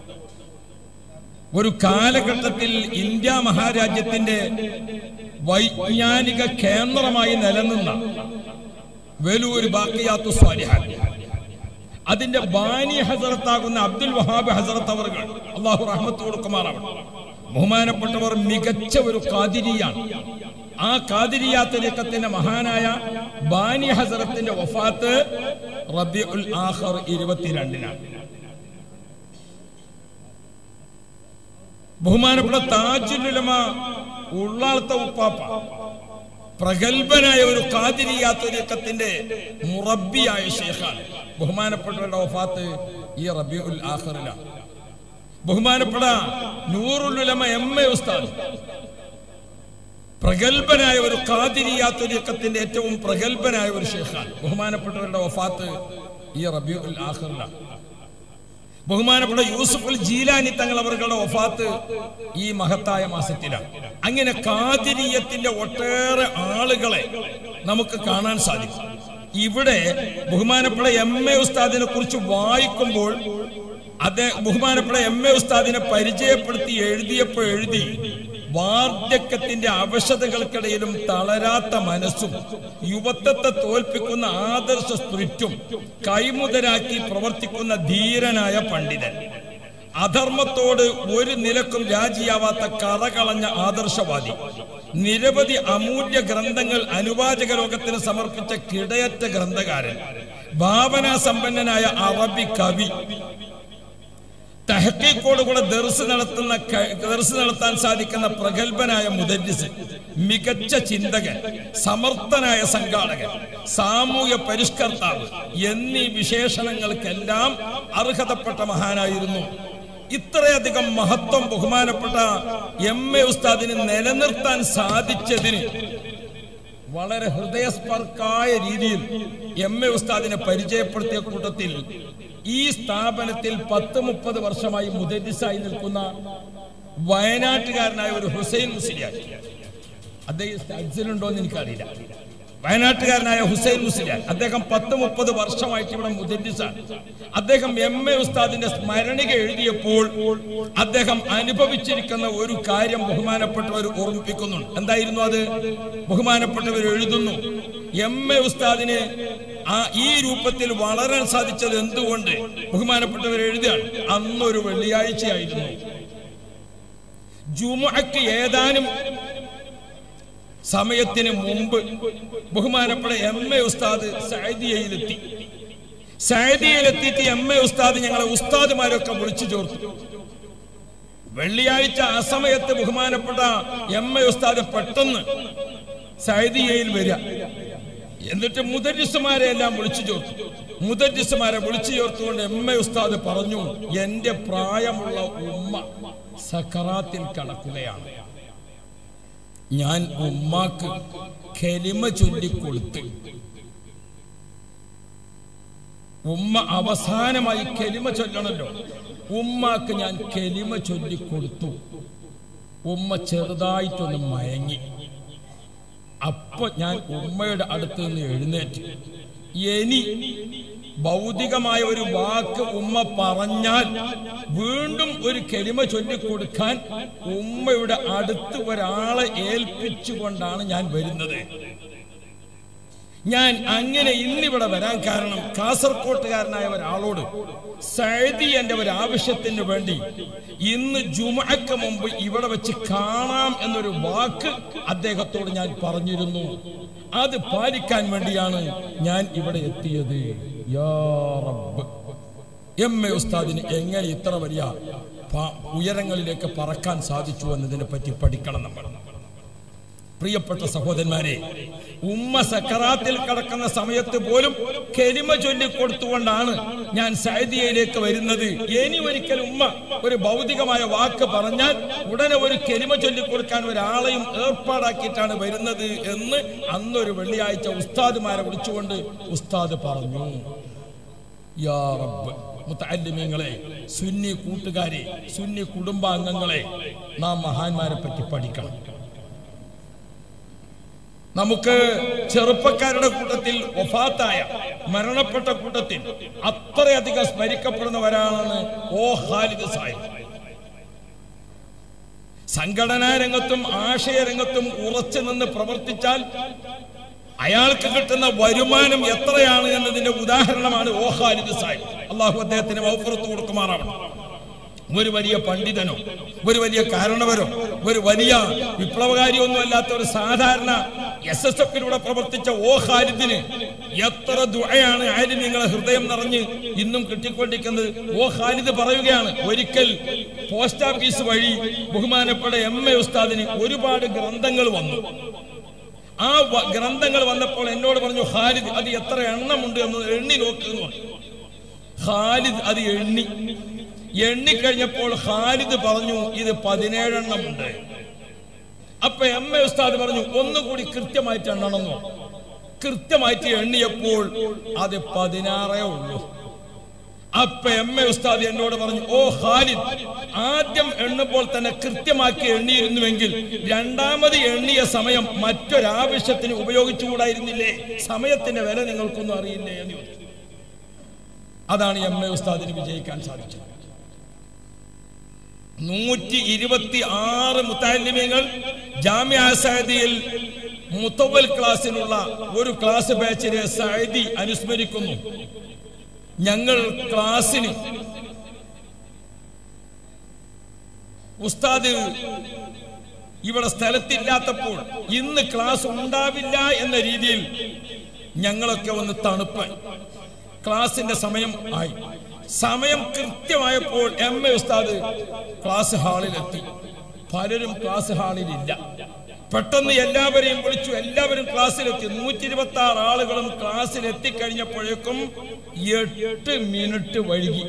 ഒരു കാലഘട്ടത്തിൽ ഇന്ത്യ മഹാരാജ്യത്തിന്റെ വൈജ്ഞാനിക കേന്ദ്രമായി നിലനിന്ന വേലൂർ ബാക്കിയാത്തു സ്വാലിഹാൻ അതിന്റെ ബാനി ഹസറത്താകുന്ന അബ്ദുൽ വഹാബ് ഹസറത്ത് അവർകൾ അള്ളാഹു റഹ്മത്ത് കൊടുക്കുമാറാവണം ബഹുമാനപ്പെട്ടവർ മികച്ച ഒരു കാതിരിയാണ് ആ കാതിരിയാത്തരീക്കത്തിന്റെ മഹാനായ ബാനി ഹസറത്തിന്റെ വഫാത്ത് റബി ഉൽ ആഖർ ഇരുപത്തിരണ്ടിനാണ് ബഹുമാനപ്പെട്ട താജുലുലമ ഉള്ളാളത്ത ഉപ്പാപ്പ പ്രഗത്ഭനായ ഒരു കാതിരിയാത്തൊരുക്കത്തിന്റെ മുറബിയായ ഷേഖാണ് ബഹുമാനപ്പെട്ടവരുടെ വഫാത്ത് ഈ റബി ഉൽ ആഖറിലാണ് ബഹുമാനപ്പെട്ട നൂറുലുലമ എം എ ഉസ്താദ് പ്രഗത്ഭനായ ഒരു കാതിരിയാത്തൊരുക്കത്തിന്റെ ഏറ്റവും പ്രഗത്ഭനായ ഒരു ഷേഖാണ് ബഹുമാനപ്പെട്ടവരുടെ വഫാത്ത് ഈ റബി ഉൽ ആഖറിലാണ് ബഹുമാനപ്പെട്ട യൂസുഫ് അൽ ജീലാനി തങ്ങൾ അവരുടെ വഫാത്ത് ഈ മഹത്തായ മാസത്തിലാണ് അങ്ങനെ കാതിരീയത്തിന്റെ ഒട്ടേറെ ആളുകളെ നമുക്ക് കാണാൻ സാധിക്കും ഇവിടെ ബഹുമാനപ്പെട്ട എം എ ഉസ്താദിനെ കുറിച്ച് വായിക്കുമ്പോൾ അത് ബഹുമാനപ്പെട്ട എം എ ഉസ്താദിനെ പരിചയപ്പെടുത്തി എഴുതിയപ്പോൾ എഴുതി വാർദ്ധക്യത്തിന്റെ അവശതകൾക്കിടയിലും തളരാത്ത മനസ്സും യുവത്വത്തെ തോൽപ്പിക്കുന്ന ആദർശ സ്പിരിറ്റും കൈമുതലാക്കി പ്രവർത്തിക്കുന്ന ധീരനായ പണ്ഡിതൻ അധർമ്മത്തോട് ഒരു നിലക്കും രാജിയാവാത്ത കറകളഞ്ഞ ആദർശവാദി നിരവധി അമൂല്യ ഗ്രന്ഥങ്ങൾ അനുവാചക ലോകത്തിന് സമർപ്പിച്ച കിടയറ്റ ഗ്രന്ഥകാരൻ ഭാവനാ സമ്പന്നനായ അറബി കവി തഹക്കീക്കോടുകൂടെ ദർസ് നടത്തുന്ന ക- ദർസ് നടത്താൻ സാധിക്കുന്ന പ്രഗത്ഭനായ മുദരിസ് മികച്ച ചിന്തകൻ സമർത്ഥനായ സംഘാടകൻ സാമൂഹ്യ പരിഷ്കർത്താവ് എന്നീ വിശേഷണങ്ങൾക്കെല്ലാം അർഹതപ്പെട്ട മഹാനായിരുന്നു ഇത്രയധികം മഹത്വം ബഹുമാനപ്പെട്ട എം എ ഉസ്താദിന് നിലനിർത്താൻ സാധിച്ചതിന് വളരെ ഹൃദയസ്പർക്കായ രീതിയിൽ എം എ ഉസ്താദിനെ പരിചയപ്പെടുത്തിയ കൂട്ടത്തിൽ ഈ സ്ഥാപനത്തിൽ പത്ത് മുപ്പത് വർഷമായി മുദരിസായി നിൽക്കുന്ന വയനാട്ടുകാരനായ ഒരു ഹുസൈൻ മുസ്ലിയാർ അദ്ദേഹം സ്റ്റഡ്സിലുണ്ടോ എന്ന് എനിക്കറിയില്ല വയനാട്ടുകാരനായ ഹുസൈൻ മുസ്ലിയാർ അദ്ദേഹം പത്ത് മുപ്പത് വർഷമായിട്ട് ഇവിടെ മുദരിസാണ് അദ്ദേഹം എം എ ഉസ്താദിന്റെ സ്മരണിക എഴുതിയപ്പോൾ അദ്ദേഹം അനുഭവിച്ചിരിക്കുന്ന ഒരു കാര്യം ബഹുമാനപ്പെട്ടവർ ഓർമ്മിപ്പിക്കുന്നുണ്ട് എന്തായിരുന്നു അത് ബഹുമാനപ്പെട്ടവർ എഴുതുന്നു എം എ ഉസ്താദിന് ആ ഈ രൂപത്തിൽ വളരാൻ സാധിച്ചത് എന്തുകൊണ്ട് ബഹുമാനപ്പെട്ടവർ എഴുതുകയാണ് അന്നൊരു വെള്ളിയാഴ്ചയായിരുന്നു ജുമുഅക്ക് ഏതാനും സമയത്തിന് മുമ്പ് ബഹുമാനപ്പെട്ട എം എ ഉസ്താദ് സൈദിയയിലെത്തി സൈദിയയിലെത്തിയിട്ട് എം എ ഉസ്താദ് ഞങ്ങളെ ഉസ്താദുമാരൊക്കെ വിളിച്ചു ചേർത്തു വെള്ളിയാഴ്ച ആ സമയത്ത് ബഹുമാനപ്പെട്ട എം എ ഉസ്താദ് പെട്ടെന്ന് സൈദിയയിൽ വരിക എന്നിട്ട് മുദരിസുമാരെ എല്ലാം വിളിച്ചു ചേർത്തു മുദരിസുമാരെ വിളിച്ചു ചേർത്തുകൊണ്ട് എം എ ഉസ്താദ് പറഞ്ഞു എന്റെ പ്രായമുള്ള ഉമ്മ സക്കറാത്തിൽ കടക്കുകയാണ് ഞാൻ ഉമ്മാക്ക് കെലിമ ചൊല്ലിക്കൊടുത്ത് ഉമ്മ അവസാനമായി കെലിമ ചൊല്ലണല്ലോ ഉമ്മാക്ക് ഞാൻ കെലിമ ചൊല്ലിക്കൊടുത്തു ഉമ്മ ചെറുതായിട്ടൊന്ന് മയങ്ങി അപ്പൊ ഞാൻ ഉമ്മയുടെ അടുത്ത് നിന്ന് എഴുന്നേറ്റ് ഇനി ഭൗതികമായ ഒരു വാക്ക് ഉമ്മ പറഞ്ഞാൽ വീണ്ടും ഒരു കെലിമ ചൊല്ലിക്കൊടുക്കാൻ ഉമ്മയുടെ അടുത്ത് ഒരാളെ ഏൽപ്പിച്ചുകൊണ്ടാണ് ഞാൻ വരുന്നത് ഞാൻ അങ്ങനെ ഇന്നിവിടെ വരാൻ കാരണം കാസർകോട്ടുകാരനായ ഒരാളോട് സൈദി എന്റെ ഒരു ആവശ്യത്തിന് വേണ്ടി ഇന്ന് ജുമക്ക് മുമ്പ് ഇവിടെ വെച്ച് കാണാം എന്നൊരു വാക്ക് അദ്ദേഹത്തോട് ഞാൻ പറഞ്ഞിരുന്നു അത് പാലിക്കാൻ വേണ്ടിയാണ് ഞാൻ ഇവിടെ എത്തിയത് യാ റബ്ബ് എം എ ഉസ്താദിന് എങ്ങനെ ഇത്ര വലിയ പ- ഉയരങ്ങളിലേക്ക് പറക്കാൻ സാധിച്ചു എന്നതിനെ പറ്റി പഠിക്കണം നമ്മൾ പ്രിയപ്പെട്ട സഹോദരന്മാരെ ഉമ്മ സക്കറാത്തിൽ കടക്കുന്ന സമയത്ത് പോലും കെലിമ ചൊല്ലിക്കൊടുത്തുകൊണ്ടാണ് ഞാൻ സൈദിയയിലേക്ക് വരുന്നത് ഇനി ഒരിക്കൽ ഉമ്മ ഒരു ഭൗതികമായ വാക്ക് പറഞ്ഞാൽ ഉടനെ ഒരു കെലിമ ചൊല്ലിക്കൊടുക്കാൻ ഒരാളെയും ഏർപ്പാടാക്കിയിട്ടാണ് വരുന്നത് എന്ന് അന്നൊരു വെള്ളിയാഴ്ച ഉസ്താദുമാരെ വിളിച്ചുകൊണ്ട് ഉസ്താദ് പറഞ്ഞു യാ റബ്ബ് മുത്തല്ലിമീങ്ങളെ സുന്നി കൂട്ടുകാരെ സുന്നി കുടുംബാംഗങ്ങളെ നാം മഹാന്മാരെ പറ്റി പഠിക്കണം നമുക്ക് ചെറുപ്പക്കാരുടെ കൂട്ടത്തിൽ ഒഫാത്തായ മരണപ്പെട്ട കൂട്ടത്തിൽ അത്രയധികം സ്മരിക്കപ്പെടുന്നവരാണ് ഓ ഖാലിദ് സാഹിബ് സംഘടനാ രംഗത്തും ആശയ രംഗത്തും ഉറച്ചു നിന്ന് പ്രവർത്തിച്ചാൽ അയാൾക്ക് കിട്ടുന്ന വരുമാനം എത്രയാണ് എന്നതിന്റെ ഉദാഹരണമാണ് ഓ ഖാലിദ് സാഹിബ് അള്ളാഹു അദ്ദേഹത്തിന് മൗഫറത്ത് കൊടുക്കുമാറാവണം ഒരു വലിയ പണ്ഡിതനോ ഒരു വലിയ കാരണവരോ ഒരു വലിയ വിപ്ലവകാരിയൊന്നും അല്ലാത്ത ഒരു സാധാരണ എസ് എസ് എഫിലൂടെ പ്രവർത്തിച്ച ഓ ഖാലിദിന് എത്ര ദുഴയാണ് ആരും നിങ്ങളെ ഹൃദയം നിറഞ്ഞ് ഇന്നും കിട്ടിക്കൊണ്ടിരിക്കുന്നത് ഓ ഖാലിദ് പറയുകയാണ് ഒരിക്കൽ പോസ്റ്റ് ഓഫീസ് വഴി ബഹുമാനപ്പെട്ട എം എ ഉസ്താദിന് ഒരുപാട് ഗ്രന്ഥങ്ങൾ വന്നു ആ വ- ഗ്രന്ഥങ്ങൾ വന്നപ്പോൾ എന്നോട് പറഞ്ഞു ഖാലിദ് അത് എത്ര എണ്ണമുണ്ട് എന്ന് എണ്ണി നോക്കുന്നു പറഞ്ഞു ഖാലിദ് അത് എണ്ണി എണ്ണിക്കഴിഞ്ഞപ്പോൾ ഖാലിദ് പറഞ്ഞു ഇത് പതിനേഴെണ്ണം ഉണ്ട് അപ്പൊ എം എ ഉസ്താദ് പറഞ്ഞു ഒന്നുകൂടി കൃത്യമായിട്ട് എണ്ണണമെന്നോ കൃത്യമായിട്ട് എണ്ണിയപ്പോൾ അത് പതിനാറേ ഉള്ളൂ അപ്പൊ എം എ ഉസ്താദ് എന്നോട് പറഞ്ഞു ഓ ഖാലിദ് ആദ്യം എണ്ണുമ്പോൾ തന്നെ കൃത്യമാക്കി എണ്ണിയിരുന്നുവെങ്കിൽ രണ്ടാമത് എണ്ണിയ സമയം മറ്റൊരാവശ്യത്തിന് ഉപയോഗിച്ചുകൂടായിരുന്നില്ലേ സമയത്തിന്റെ വില നിങ്ങൾക്കൊന്നും അറിയില്ലേ എന്ന് ചോദിച്ചു അതാണ് എം എ ഉസ്താദിന് വിജയിക്കാൻ സാധിച്ചത് നൂറ്റി ഇരുപത്തി ആറ് മുത്താലിമ്യങ്ങൾ ജാമ്യ സൈദിയിൽ മുത്തവൽ ക്ലാസ്സിനുള്ള ഒരു ക്ലാസ് ബാച്ചിനെ സൈദി അനുസ്മരിക്കുന്നു ഞങ്ങൾ ക്ലാസ്സിന് ഉസ്താദ് ഇവിടെ സ്ഥലത്തില്ലാത്തപ്പോൾ ഇന്ന് ക്ലാസ് ഉണ്ടാവില്ല എന്ന രീതിയിൽ ഞങ്ങളൊക്കെ ഒന്ന് തണുപ്പ് ക്ലാസിന്റെ സമയം ആയി സമയം കൃത്യമായപ്പോൾ എം എ ഉസ്താദ് ക്ലാസ് ഹാളിലെത്തി പലരും ക്ലാസ് ഹാളിലില്ല പെട്ടെന്ന് എല്ലാവരെയും വിളിച്ചു എല്ലാവരും ക്ലാസ്സിലെത്തി നൂറ്റി ഇരുപത്തി ആറ് ആളുകളും ക്ലാസ്സിൽ എത്തിക്കഴിഞ്ഞപ്പോഴേക്കും എട്ട് മിനിറ്റ് വൈകി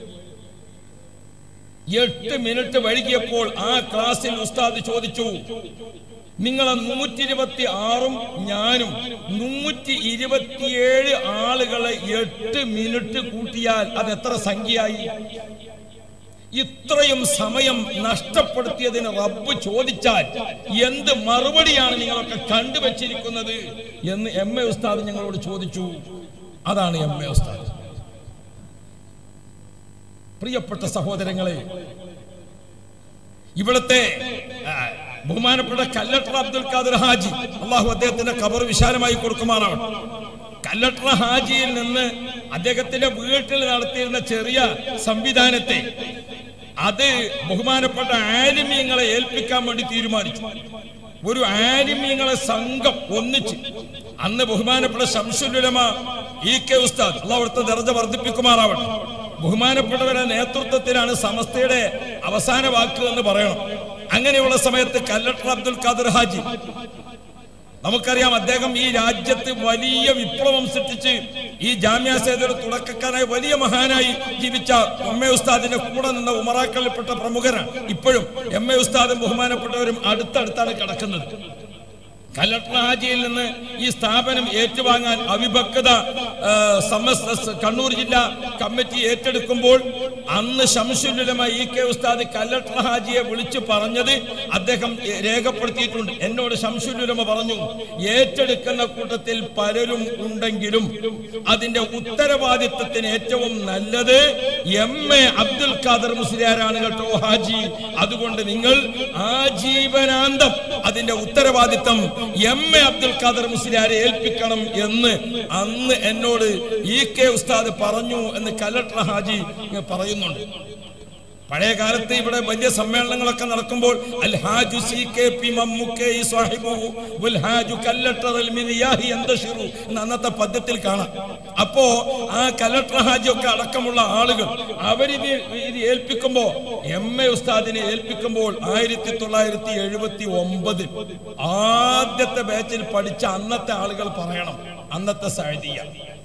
എട്ട് മിനിറ്റ് വൈകിയപ്പോൾ ആ ക്ലാസ്സിൽ ഉസ്താദ് ചോദിച്ചു നിങ്ങളെ നൂറ്റി ഇരുപത്തി ആറും ഞാനും നൂറ്റി ഇരുപത്തിയേഴ് ആളുകളെ എട്ട് മിനിറ്റ് കൂട്ടിയാൽ അത് എത്ര സംഖ്യയായി ഇത്രയും സമയം നഷ്ടപ്പെടുത്തിയതിന് റബ്ബ് ചോദിച്ചാൽ എന്ത് മറുപടിയാണ് നിങ്ങളൊക്കെ കണ്ടുവച്ചിരിക്കുന്നത് എന്ന് എം എ ഉസ്താദ് ഞങ്ങളോട് ചോദിച്ചു അതാണ് എം എ ഉസ്താദ് പ്രിയപ്പെട്ട സഹോദരങ്ങളെ ഇവിടുത്തെ ആ, ബഹുമാനപ്പെട്ട കല്ലട്ടർ അബ്ദുൽ ഖാദർ ഹാജി അള്ളാഹു അദ്ദേഹത്തിന്റെ കബർ വിശാലമായി കൊടുക്കുമാറാണ് കല്ലട്ടർ ഹാജിയിൽ നിന്ന് അദ്ദേഹത്തിന്റെ വീട്ടിൽ നടത്തിയിരുന്ന ചെറിയ സംവിധാനത്തെ അത് ബഹുമാനപ്പെട്ട ആലിമീങ്ങളെ ഏൽപ്പിക്കാൻ വേണ്ടി തീരുമാനിച്ചു ഒരു ആലിമീങ്ങളെ സംഘം ഒന്നിച്ച് അന്ന് ബഹുമാനപ്പെട്ട ശംസുലുലമ ഇ കെ ഉസ്താദ് അള്ളാഹുത്തെ ദർജ വർദ്ധിപ്പിക്കുമാറാവട്ടെ ബഹുമാനപ്പെട്ടവരുടെ നേതൃത്വത്തിലാണ് സമസ്തയുടെ അവസാന വാക്ക് എന്ന് പറയണം അങ്ങനെയുള്ള സമയത്ത് കല്ലട്ടർ അബ്ദുൽ ഖാദർ ഹാജി നമുക്കറിയാം അദ്ദേഹം ഈ രാജ്യത്ത് വലിയ വിപ്ലവം സൃഷ്ടിച്ച് ഈ ജാമ്യ സേതയുടെ തുടക്കക്കാരായി വലിയ മഹാനായി ജീവിച്ച എം എ ഉസ്താദിന്റെ കൂടെ നിന്ന ഉമറാക്കളിൽപ്പെട്ട പ്രമുഖരാണ് ഇപ്പോഴും എം എ ഉസ്താദും ബഹുമാനപ്പെട്ടവരും അടുത്തടുത്താണ് കിടക്കുന്നത് കലക്ടർ ഹാജിയിൽ നിന്ന് ഈ സ്ഥാപനം ഏറ്റുവാങ്ങാൻ അവിഭക്തത ആ, സമസ്ത സ് കണ്ണൂർ ജില്ലാ കമ്മിറ്റി ഏറ്റെടുക്കുമ്പോൾ അന്ന് ശംസുലുലമ ഇ കെ ഉസ്താദ് കലക്ടർ ഹാജിയെ വിളിച്ചു പറഞ്ഞത് അദ്ദേഹം ഏ- രേഖപ്പെടുത്തിയിട്ടുണ്ട് എന്നോട് ശംസുലുലമ പറഞ്ഞു ഏറ്റെടുക്കുന്ന കൂട്ടത്തിൽ പലരും ഉണ്ടെങ്കിലും അതിന്റെ ഉത്തരവാദിത്വത്തിന് ഏറ്റവും നല്ലത് എം എ അബ്ദുൽ ഖാദർ മുസ്ലിയാരാണ് കേട്ടോ ഹാജി അതുകൊണ്ട് നിങ്ങൾ ആജീവനാന്തം അതിന്റെ ഉത്തരവാദിത്തം എം എ അബ്ദുൽ ഖാദർ മുസ്ലിയാരെ ഏൽപ്പിക്കണം എന്ന് അന്ന് എന്നോട് ഇ കെ ഉസ്താദ് പറഞ്ഞു എന്ന് കലക്ടർ ഹാജി ഇങ്ങ് പറയുന്നുണ്ട് പഴയ കാലത്ത് ഇവിടെ വലിയ സമ്മേളനങ്ങളൊക്കെ നടക്കുമ്പോൾ അൽ ഹാജു സി കെ പി മമ്മുക്കെ ഈ സാഹിബുഹു വൽ ഹാജു കല്ലട്ടറൽ മിനിയാഹി യന്തശിറു എന്ന് അന്നത്തെ പദ്യത്തിൽ കാണാം അപ്പോ ആ കലക്ടർ ഹാജി ഒക്കെ അടക്കമുള്ള ആളുകൾ അവരിത് ഇത് ഏൽപ്പിക്കുമ്പോ എം എ ഉസ്താദിനെ ഏൽപ്പിക്കുമ്പോൾ ആയിരത്തി തൊള്ളായിരത്തി എഴുപത്തി ഒമ്പതിൽ ആദ്യത്തെ ബാച്ചിൽ പഠിച്ച അന്നത്തെ ആളുകൾ പറയണം അന്നത്തെ സാഹിത്യ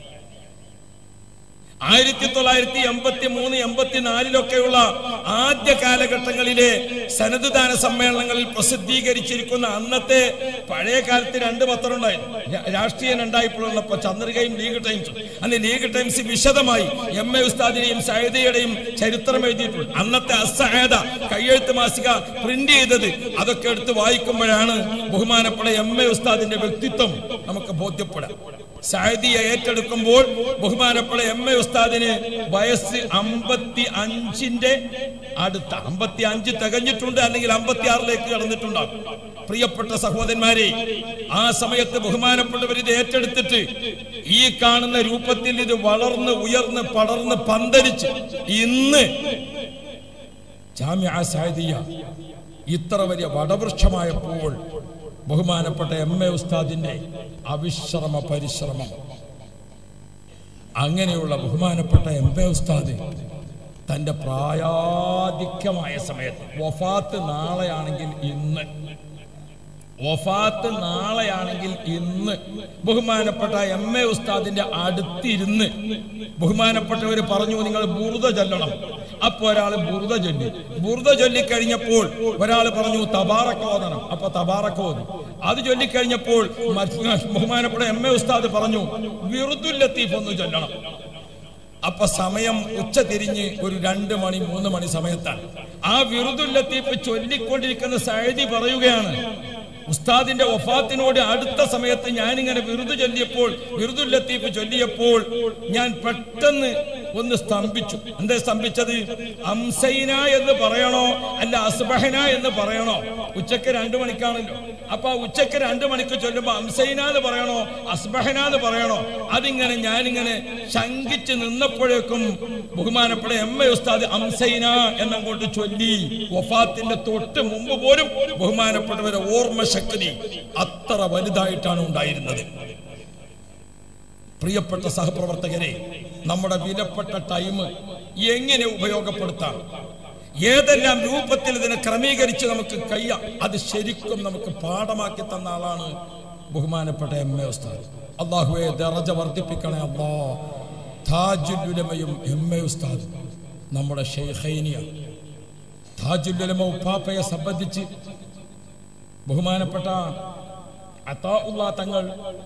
ആയിരത്തി തൊള്ളായിരത്തി എൺപത്തി മൂന്ന് എൺപത്തിനാലിലൊക്കെയുള്ള ആദ്യ കാലഘട്ടങ്ങളിലെ സനദ്ദാന സമ്മേളനങ്ങളിൽ പ്രസിദ്ധീകരിച്ചിരിക്കുന്ന അന്നത്തെ പഴയ കാലത്ത് രണ്ട് പത്രം ഉണ്ടായിരുന്നു രാ- രാഷ്ട്രീയം രണ്ടായപ്പോഴുള്ളപ്പോ ചന്ദ്രികയും ലീഗ് ടൈംസും അന്ന് ലീഗ് ടൈംസ് വിശദമായി എം എ ഉസ്താദിനെയും സൈദയുടെയും ചരിത്രം എഴുതിയിട്ടുണ്ട് അന്നത്തെ അസഹായത കയ്യെഴുത്ത് മാസിക പ്രിന്റ് ചെയ്തത് അതൊക്കെ എടുത്ത് വായിക്കുമ്പോഴാണ് ബഹുമാനപ്പെട്ട എം എ ഉസ്താദിന്റെ വ്യക്തിത്വം നമുക്ക് ബോധ്യപ്പെടാം സാഹിതിയെ ഏറ്റെടുക്കുമ്പോൾ ബഹുമാനപ്പെട്ട എം എ ഉസ്താദിന് വയസ്സ് അമ്പത്തി അഞ്ചിന്റെ അടുത്ത അമ്പത്തി അഞ്ച് തികഞ്ഞിട്ടുണ്ട് അല്ലെങ്കിൽ അമ്പത്തി ആറിലേക്ക് കടന്നിട്ടുണ്ടാകും പ്രിയപ്പെട്ട സഹോദരന്മാരെ ആ സമയത്ത് ബഹുമാനപ്പെട്ടവർ ഇത് ഏറ്റെടുത്തിട്ട് ഈ കാണുന്ന രൂപത്തിൽ ഇത് വളർന്ന് ഉയർന്ന് പടർന്ന് പന്തലിച്ച് ഇന്ന് ജാമ്യ സാഹിദിയ ഇത്ര വലിയ വടവൃക്ഷമായപ്പോൾ ബഹുമാനപ്പെട്ട എം എ ഉസ്താദിന്റെ അവിശ്രമ പരിശ്രമം അങ്ങനെയുള്ള ബഹുമാനപ്പെട്ട എം എ ഉസ്താദ് തന്റെ പ്രായാധിക്യമായ സമയത്ത് വഫാത്ത് നാളെയാണെങ്കിൽ ഇന്ന് വഫാത്ത് നാളെയാണെങ്കിൽ ഇന്ന് ബഹുമാനപ്പെട്ട എം എ ഉസ്താദിന്റെ അടുത്തിരുന്ന് ബഹുമാനപ്പെട്ടവർ പറഞ്ഞു നിങ്ങൾ ബുറുത ചൊല്ലണം അപ്പൊ ഒരാൾ ബുറുത ചൊല്ലി ബുറുത ചൊല്ലിക്കഴിഞ്ഞപ്പോൾ ഒരാൾ പറഞ്ഞു തബാറക്ക ഓതണം അപ്പൊ തബാറക്ക ഓതി അത് ചൊല്ലിക്കഴിഞ്ഞപ്പോൾ മറ്റ് ബഹുമാനപ്പെട്ട എം എ ഉസ്താദ് പറഞ്ഞു വിറുദുൽ ലത്തീഫ് ഒന്ന് ചൊല്ലണം അപ്പൊ സമയം ഉച്ച തിരിഞ്ഞ് ഒരു രണ്ട് മണി മൂന്ന് മണി സമയത്താണ് ആ വിറുദുൽ ലത്തീഫ് ചൊല്ലിക്കൊണ്ടിരിക്കുന്ന സൈദി പറയുകയാണ് ഉസ്താദിന്റെ വഫാത്തിനോട് അടുത്ത സമയത്ത് ഞാനിങ്ങനെ വിറുദു ചൊല്ലിയപ്പോൾ വിറുദുൽ ലത്തീഫ് ചൊല്ലിയപ്പോൾ ഞാൻ പെട്ടെന്ന് ഒന്ന് സ്തംഭിച്ചു എന്താ സ്തംഭിച്ചത് അംസൈന എന്ന് പറയണോ അല്ല അസ്ബഹന എന്ന് പറയണോ ഉച്ചക്ക് രണ്ടു മണിക്കാണല്ലോ അപ്പൊ ആ ഉച്ചക്ക് രണ്ടു മണിക്ക് ചൊല്ലുമ്പോ അംസൈന എന്ന് പറയണോ അസ്ബഹന എന്ന് പറയണോ അതിങ്ങനെ ഞാനിങ്ങനെ ശങ്കിച്ച് നിന്നപ്പോഴേക്കും ബഹുമാനപ്പെട്ട എം എ ഉസ്താദ് അംസൈന എന്നങ്ങോട്ട് ചൊല്ലി വഫാത്തിന്റെ തൊട്ട് മുമ്പ് പോലും ബഹുമാനപ്പെട്ടവരെ ഓർമ്മശക്തി അത്ര വലുതായിട്ടാണ് ഉണ്ടായിരുന്നത് പ്രിയപ്പെട്ട സഹപ്രവർത്തകരെ നമ്മുടെ വിലപ്പെട്ട ടൈം എങ്ങനെ ഉപയോഗപ്പെടുത്താം ഏതെല്ലാം രൂപത്തിൽ ഇതിനെ ക്രമീകരിച്ച് നമുക്ക് കഴിയാം അത് ശരിക്കും നമുക്ക് പാഠമാക്കി തന്ന ആളാണ് ബഹുമാനപ്പെട്ട എം എ ഉസ്താദ് അള്ളാഹുവെ ദറജ വർദ്ധിപ്പിക്കണേ അള്ളാ താജുലുലമയും എം എ ഉസ്താദ് നമ്മുടെ ഷെയ്ഖൈനിയ താജുലുലമ ഉപ്പാപ്പയെ സംബന്ധിച്ച് ബഹുമാനപ്പെട്ട അത്താഉള്ള തങ്ങൾ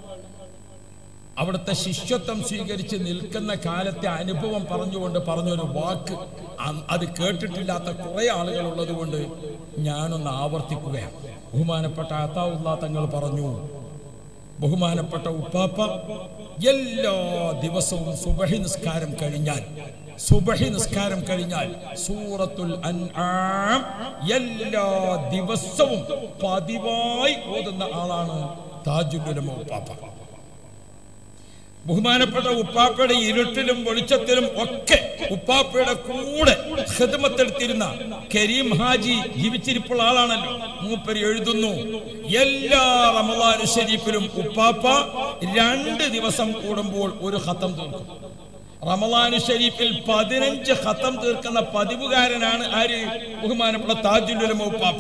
അവിടുത്തെ ശിഷ്യത്വം സ്വീകരിച്ച് നിൽക്കുന്ന കാലത്തെ അനുഭവം പറഞ്ഞുകൊണ്ട് പറഞ്ഞൊരു വാക്ക് അ- അത് കേട്ടിട്ടില്ലാത്ത കുറെ ആളുകൾ ഉള്ളത് കൊണ്ട് ഞാനൊന്ന് ആവർത്തിക്കുകയാണ് ബഹുമാനപ്പെട്ട അത്താവുള്ള തങ്ങൾ പറഞ്ഞു ബഹുമാനപ്പെട്ട ഉപ്പാപ്പ എല്ലാ ദിവസവും സുബഹി നിസ്കാരം കഴിഞ്ഞാൽ സുബഹി നിസ്കാരം കഴിഞ്ഞാൽ സൂറത്തുൽ അൻആം എല്ലാ ദിവസവും പതിവായി ഓതുന്ന ആളാണ് താജുലുലമ ഉപ്പാപ്പ ബഹുമാനപ്പെട്ട ഉപ്പാപ്പയുടെ ഇരുട്ടിലും വെളിച്ചത്തിലും ഒക്കെ ഉപ്പാപ്പയുടെ കൂടെ ഹിദ്മത്തെടുത്തിരുന്ന കരീം ഹാജി ജീവിച്ചിരിപ്പുള്ള ആളാണല്ലോ മൂപ്പര് എഴുതുന്നു എല്ലാ റമദാനു ഷരീഫിലും ഉപ്പാപ്പ രണ്ട് ദിവസം കൂടുമ്പോൾ ഒരു ഹത്തം തീർക്കും റമദാനു ഷരീഫിൽ പതിനഞ്ച് ഹത്തം തീർക്കുന്ന പതിവുകാരനാണ് ആര് ബഹുമാനപ്പെട്ട താജുലുലമ ഉപ്പാപ്പ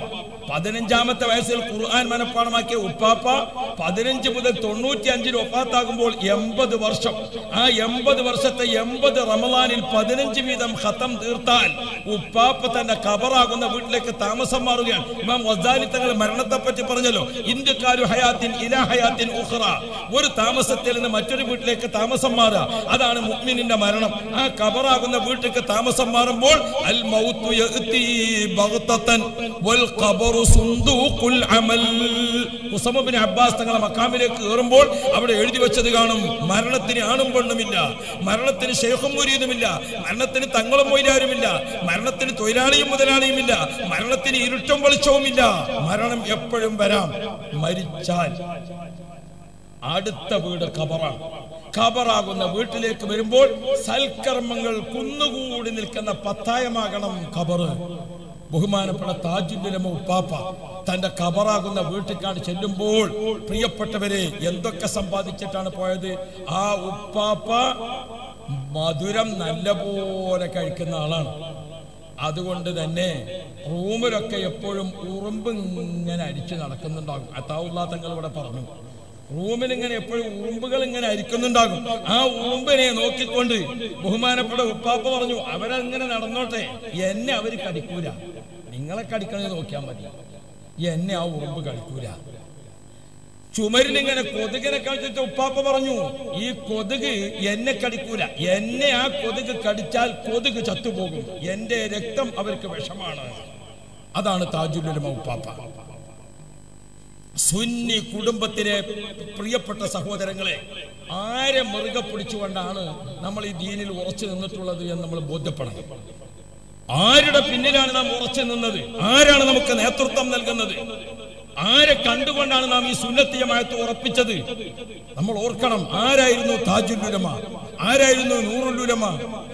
പതിനഞ്ചാമത്തെ വയസ്സിൽ ഖുർആൻ മനഃപ്പാടമാക്കിയ ഉപ്പാപ്പ പതിനഞ്ച് മുതൽ തൊണ്ണൂറ്റി അഞ്ചിൽ ഒപ്പാത്താകുമ്പോൾ എൺപത് വർഷം ആ എൺപത് വർഷത്തെ എൺപത് റമലാനിൽ പതിനഞ്ച് വീതം ഖത്തം തീർത്താൽ ഉപ്പാപ്പ തന്റെ കബറാകുന്ന വീട്ടിലേക്ക് താമസം മാറുകയാണ് ഇമാം വസാലി തങ്ങൾ മരണത്തെ പറ്റി പറഞ്ഞല്ലോ ഇന്ത്യക്കാരു ഹയാത്തിൻ ഇലാ ഹയാത്തിൻ ഉഖ്റ ഒരു താമസത്തിൽ നിന്ന് മറ്റൊരു വീട്ടിലേക്ക് താമസം മാറുക അതാണ് മുഅ്മിനിന്റെ മരണം ആ കബറാകുന്ന വീട്ടിലേക്ക് താമസം മാറുമ്പോൾ അൽ മൗത്തു യഅ്തി ബഗ്തതൻ വൽ ഖബറു സുന്ദൂഖുൽ അമൽ ഉസമ ബിൻ അബ്ബാസ് തങ്ങളെ മക്കാമിലേക്ക് കയറുമ്പോൾ അവിടെ എഴുതി വെച്ചത് കാണും മരണത്തിന് ആണും പെണ്ണുമില്ല മരണത്തിന് ശേഖം മുരീതുമില്ല മരണത്തിന് തങ്ങളും മൊയിലാരുമില്ല മരണത്തിന് തൊഴിലാളിയും മുതലാളിയുമില്ല മരണത്തിന് ഇരുട്ടും വെളിച്ചവുമില്ല മരണം എപ്പോഴും വരാം മരിച്ചാൽ അടുത്ത വീട് ഖബറാണ് ഖബറാകുന്ന വീട്ടിലേക്ക് വരുമ്പോൾ സൽക്കർമ്മങ്ങൾ കുന്നുകൂടി നിൽക്കുന്ന പത്തായമാകണം ഖബറ് ബഹുമാനപ്പെട്ട താജുല്ലുലമ ഉപ്പാപ്പ തന്റെ ഖബറാകുന്ന വീട്ടിലേക്കാണ് ചെല്ലുമ്പോൾ പ്രിയപ്പെട്ടവരെ എന്തൊക്കെ സമ്പാദിച്ചിട്ടാണ് പോയത് ആ ഉപ്പാപ്പ മധുരം നല്ലപോലെ കഴിക്കുന്ന ആളാണ് അതുകൊണ്ട് തന്നെ റൂമിലൊക്കെ എപ്പോഴും ഉറുമ്പ് ഇങ്ങനെ അരിച്ചു നടക്കുന്നുണ്ടാകും അത്താവുള്ള തങ്ങൾ ഇവിടെ പറഞ്ഞു റൂമിൽ ഇങ്ങനെ എപ്പോഴും ഉറുമ്പുകൾ ഇങ്ങനെ അരിക്കുന്നുണ്ടാകും ആ ഉറുമ്പിനെ നോക്കിക്കൊണ്ട് ബഹുമാനപ്പെട്ട ഉപ്പാപ്പ പറഞ്ഞു അവരങ്ങനെ നടന്നോട്ടെ എന്നെ അവര് കടിക്കൂല നിങ്ങളെ കടിക്കണത് നോക്കിയാൽ മതി എന്നെ ആ ഉറുമ്പ് കടിക്കൂല ചുമരിൽ ഇങ്ങനെ കൊതുകിനെ കഴിച്ചിട്ട് ഉപ്പാപ്പ പറഞ്ഞു ഈ കൊതുക് എന്നെ കടിക്കൂല എന്നെ ആ കൊതുക് കടിച്ചാൽ കൊതുക് ചത്തുപോകും എന്റെ രക്തം അവർക്ക് വിഷമാണ് അതാണ് താജുലുലമ ഉപ്പാപ്പ സുന്നി കുടുംബത്തിലെ പ്രിയപ്പെട്ട സഹോദരങ്ങളെ ആരെ മുറുകെ പിടിച്ചുകൊണ്ടാണ് നമ്മൾ ഈ ദീനിൽ ഉറച്ചു നിന്നിട്ടുള്ളത് എന്ന് നമ്മൾ ബോധ്യപ്പെടണം ആരുടെ പിന്നിലാണ് നാം ഉറച്ചു നിന്നത് ആരാണ് നമുക്ക് നേതൃത്വം നൽകുന്നത് ആരെ കണ്ടുകൊണ്ടാണ് നാം ഈ സുന്നത്തിയമായത്ത് ഉറപ്പിച്ചത് നമ്മൾ ഓർക്കണം ആരായിരുന്നു താജുല്ലുലമ ആരായിരുന്നു നൂറുല്ലുലമ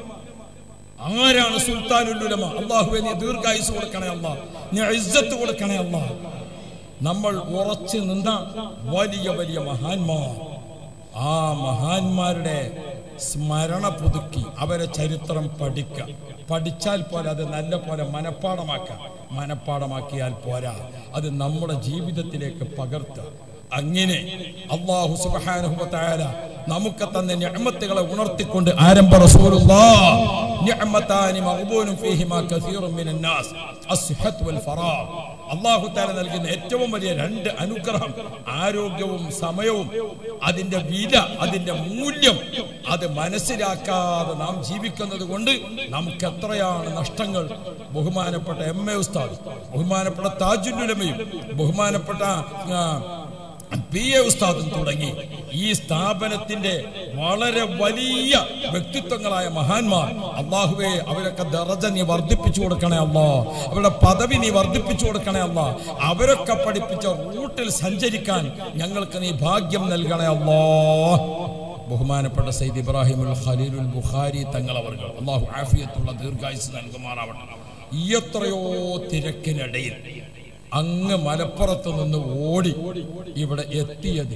ആരാണ് സുൽത്താനുല്ലുലമ അള്ളാഹുവെ നീ ദീർഘായുസ് കൊടുക്കണേ അല്ല നീ ഇസ്സത്ത് കൊടുക്കണേ അല്ല നമ്മൾ ഉറച്ചു നിന്ന വലിയ വലിയ മഹാന്മാർ ആ മഹാന്മാരുടെ സ്മരണ പുതുക്കി അവരെ ചരിത്രം പഠിക്കുക പഠിച്ചാൽ പോലെ അത് നല്ല പോലെ മനഃപ്പാടമാക്കുക മനഃപ്പാടമാക്കിയാൽ പോരാ അത് നമ്മുടെ ജീവിതത്തിലേക്ക് പകർത്തുക അങ്ങനെ അള്ളാഹു സുബ്ഹാനഹു വ തആല നമുക്ക് തന്ന നിഅമത്തുകളെ ഉണർത്തിക്കൊണ്ട് ആരംഭ റസൂലുള്ളാഹ് നിഅമതാനി മഗ്ബൂനും ഫീഹിമാ കസീറുൻ മിനൻ നാസ് അസ്ഹത്ത് വൽ ഫറാഗ് അള്ളാഹു താല നൽകുന്ന ഏറ്റവും വലിയ രണ്ട് അനുഗ്രഹം ആരോഗ്യവും സമയവും അതിന്റെ വില അതിന്റെ മൂല്യം അത് മനസ്സിലാക്കാതെ നാം ജീവിക്കുന്നത് കൊണ്ട് നമുക്ക് എത്രയാണ് നഷ്ടങ്ങൾ ബഹുമാനപ്പെട്ട എം എ ഉസ്താദ് ബഹുമാനപ്പെട്ട താജുലുലമയും ബഹുമാനപ്പെട്ട ആ, പി എ ഉസ്താദും തുടങ്ങി ഈ സ്ഥാപനത്തിന്റെ വളരെ വലിയ വ്യക്തിത്വങ്ങളായ മഹാന്മാർ അള്ളാഹുവെ അവരൊക്കെ ദറജ നീ വർദ്ധിപ്പിച്ചു കൊടുക്കണേ അല്ലാ അവരുടെ പദവി നീ വർദ്ധിപ്പിച്ചു കൊടുക്കണേ അല്ലാ അവരൊക്കെ പഠിപ്പിച്ച റൂട്ടിൽ സഞ്ചരിക്കാൻ ഞങ്ങൾക്ക് നീ ഭാഗ്യം നൽകണേ അല്ലാ ബഹുമാനപ്പെട്ട സയ്യിദ് ഇബ്രാഹിമുൽ ഖലീലുൽ ബുഖാരി തങ്ങളവർകൾ അള്ളാഹു ആഫിയത്തുള്ള ദീർഘായുസ് നൽകുമാറാവട്ടെ ഈ എത്രയോ തിരക്കിനിടയിൽ അങ്ങ് മലപ്പുറത്ത് നിന്ന് ഓടി ഇവിടെ എത്തിയത്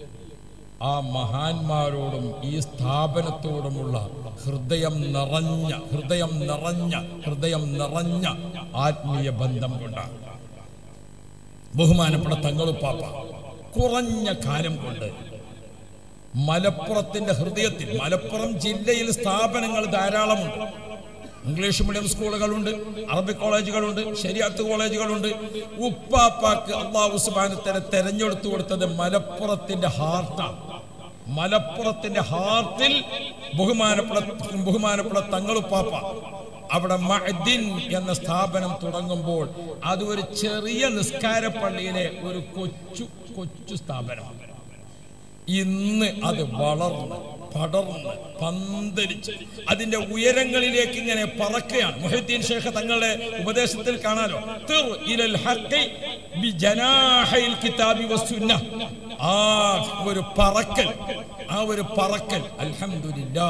ആ മഹാന്മാരോടും ഈ സ്ഥാപനത്തോടുമുള്ള ഹൃദയം നിറഞ്ഞ ഹൃദയം നിറഞ്ഞ ഹൃദയം നിറഞ്ഞ ആത്മീയ ബന്ധം കൊണ്ടാണ് ബഹുമാനപ്പെട്ട തങ്ങളുപ്പാപ്പ കുറഞ്ഞ കാലം കൊണ്ട് മലപ്പുറത്തിന്റെ ഹൃദയത്തിൽ മലപ്പുറം ജില്ലയിൽ സ്ഥാപനങ്ങൾ ധാരാളമുണ്ട് ഇംഗ്ലീഷ് മീഡിയം സ്കൂളുകളുണ്ട് അറബിക് കോളേജുകളുണ്ട് ശരിയാത്ത് കോളേജുകളുണ്ട് ഉപ്പാപ്പാക്ക് അള്ളാഹു സുബാനത്തിനെ തെരഞ്ഞെടുത്തു കൊടുത്തത് മലപ്പുറത്തിന്റെ ഹാർട്ടാണ് മലപ്പുറത്തിന്റെ ഹാർട്ടിൽ ബഹുമാനപ്പെട്ട ബഹുമാനപ്പെട്ട തങ്ങളുപ്പാപ്പ അവിടെ മഅദിൻ എന്ന സ്ഥാപനം തുടങ്ങുമ്പോൾ അത് ഒരു ചെറിയ നിസ്കാര പള്ളിയിലെ ഒരു കൊച്ചു കൊച്ചു സ്ഥാപനമാണ് ഇന്ന് അത് വളർന്ന് പടർന്ന് പന്തലിച്ച് അതിന്റെ ഉയരങ്ങളിലേക്ക് ഇങ്ങനെ പറക്കുകയാണ് മുഹദ്ദീൻ ഷേഖ് തങ്ങളുടെ ഉപദേശത്തിൽ കാണാലോ തിർ ഇലൽ ഹഖി ബി ജനാഹിൽ കിതാബി വസ്സുന്ന ആ ഒരു പറക്കൽ ആ ഒരു പറക്കൽ അൽഹംദുലില്ലാ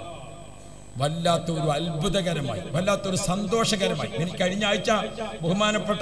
വല്ലാത്ത ഒരു അത്ഭുതകരമായി വല്ലാത്തൊരു സന്തോഷകരമായി എനിക്ക് കഴിഞ്ഞ ആഴ്ച ബഹുമാനപ്പെട്ട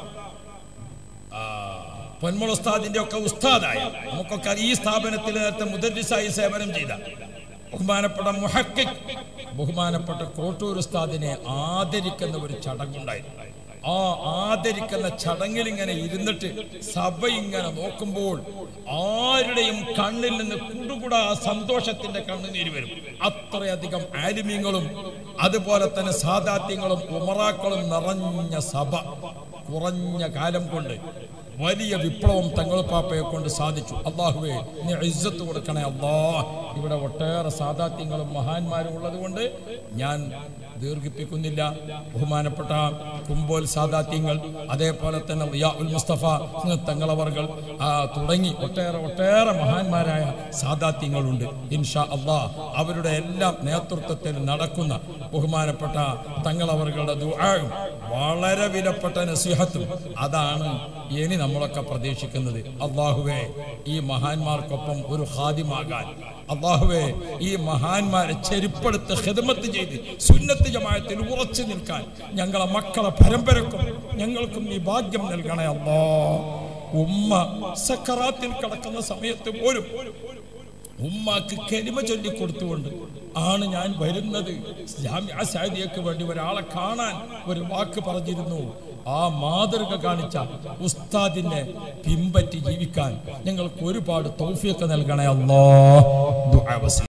പൊന്മുള ഉസ്താദിന്റെ ഒക്കെ ഉസ്താദായ നമുക്കൊക്കെ ഈ സ്ഥാപനത്തിൽ നേരത്തെ മുദരിസായി സേവനം ചെയ്ത ബഹുമാനപ്പെട്ട മുഹക്കിക് ബഹുമാനപ്പെട്ട കോട്ടൂർ ഉസ്താദിനെ ആദരിക്കുന്ന ഒരു ചടങ്ങുണ്ടായിരുന്നു ആ ആദരിക്കുന്ന ചടങ്ങിൽ ഇങ്ങനെ ഇരുന്നിട്ട് സഭ ഇങ്ങനെ നോക്കുമ്പോൾ ആരുടെയും കണ്ണിൽ നിന്ന് കുടുകുട സന്തോഷത്തിന്റെ കണ്ണുനീര് വരും അത്രയധികം ആലിമ്യങ്ങളും അതുപോലെ തന്നെ സാദാത്യങ്ങളും ഉമറാക്കളും നിറഞ്ഞ സഭ കുറഞ്ഞ കാലം കൊണ്ട് വലിയ വിപ്ലവം തങ്ങളുപ്പാപ്പയെ കൊണ്ട് സാധിച്ചു അള്ളാഹുവേ നീ ഇജ്ജത്ത് കൊടുക്കണേ അള്ളാ ഇവിടെ ഒട്ടേറെ സാദാത്യങ്ങളും മഹാന്മാരും ഉള്ളത് കൊണ്ട് ഞാൻ ദീർഘിപ്പിക്കുന്നില്ല ബഹുമാനപ്പെട്ട കുമ്പോൽ സാദാത്യങ്ങൾ അതേപോലെ തന്നെ റിയാ ഉൽ മുസ്തഫ തങ്ങളവർകൾ ആ, തുടങ്ങി ഒട്ടേറെ ഒട്ടേറെ മഹാന്മാരായ സാദാത്യങ്ങളുണ്ട് ഇൻഷാ അള്ളാ അവരുടെ എല്ലാം നേതൃത്വത്തിൽ നടക്കുന്ന ബഹുമാനപ്പെട്ട തങ്ങളവர்களுടെ ദുആയും വളരെ വിലപ്പെട്ട നസിഹത്തും അതാണ് ഇനി നമ്മളൊക്കെ പ്രതീക്ഷിക്കുന്നത് അള്ളാഹുവേ ഈ മഹാന്മാർക്കൊപ്പം ഒരു ഹാദിമാകാൻ അള്ളാഹുവേ ഈ മഹാന്മാരെ ചെരുപ്പെടുത്ത് ഹിദമത്ത് ചെയ്ത് സുന്നത്ത് ജമായത്തിൽ ഉറച്ചു നിൽക്കാൻ ഞങ്ങളെ മക്കളെ പരമ്പരക്കും ഞങ്ങൾക്കും ഈ ഭാഗ്യം നൽകണേ അല്ലാ ഉമ്മ സക്കറാത്തിൽ കിടക്കുന്ന സമയത്ത് പോലും ഉമ്മാക്ക് കരിമ ചൊല്ലിക്കൊടുത്തുകൊണ്ട് ആണ് ഞാൻ വരുന്നത് ജാമ്യ സാദിയക്ക് വേണ്ടി ഒരാളെ കാണാൻ ഒരു വാക്ക് പറഞ്ഞിരുന്നു ആ മാതൃക കാണിച്ച ഉസ്താദിനെ പിമ്പറ്റി ജീവിക്കാൻ ഞങ്ങൾക്ക് ഒരുപാട് തൗഫിയൊക്കെ നൽകണേ അല്ലോ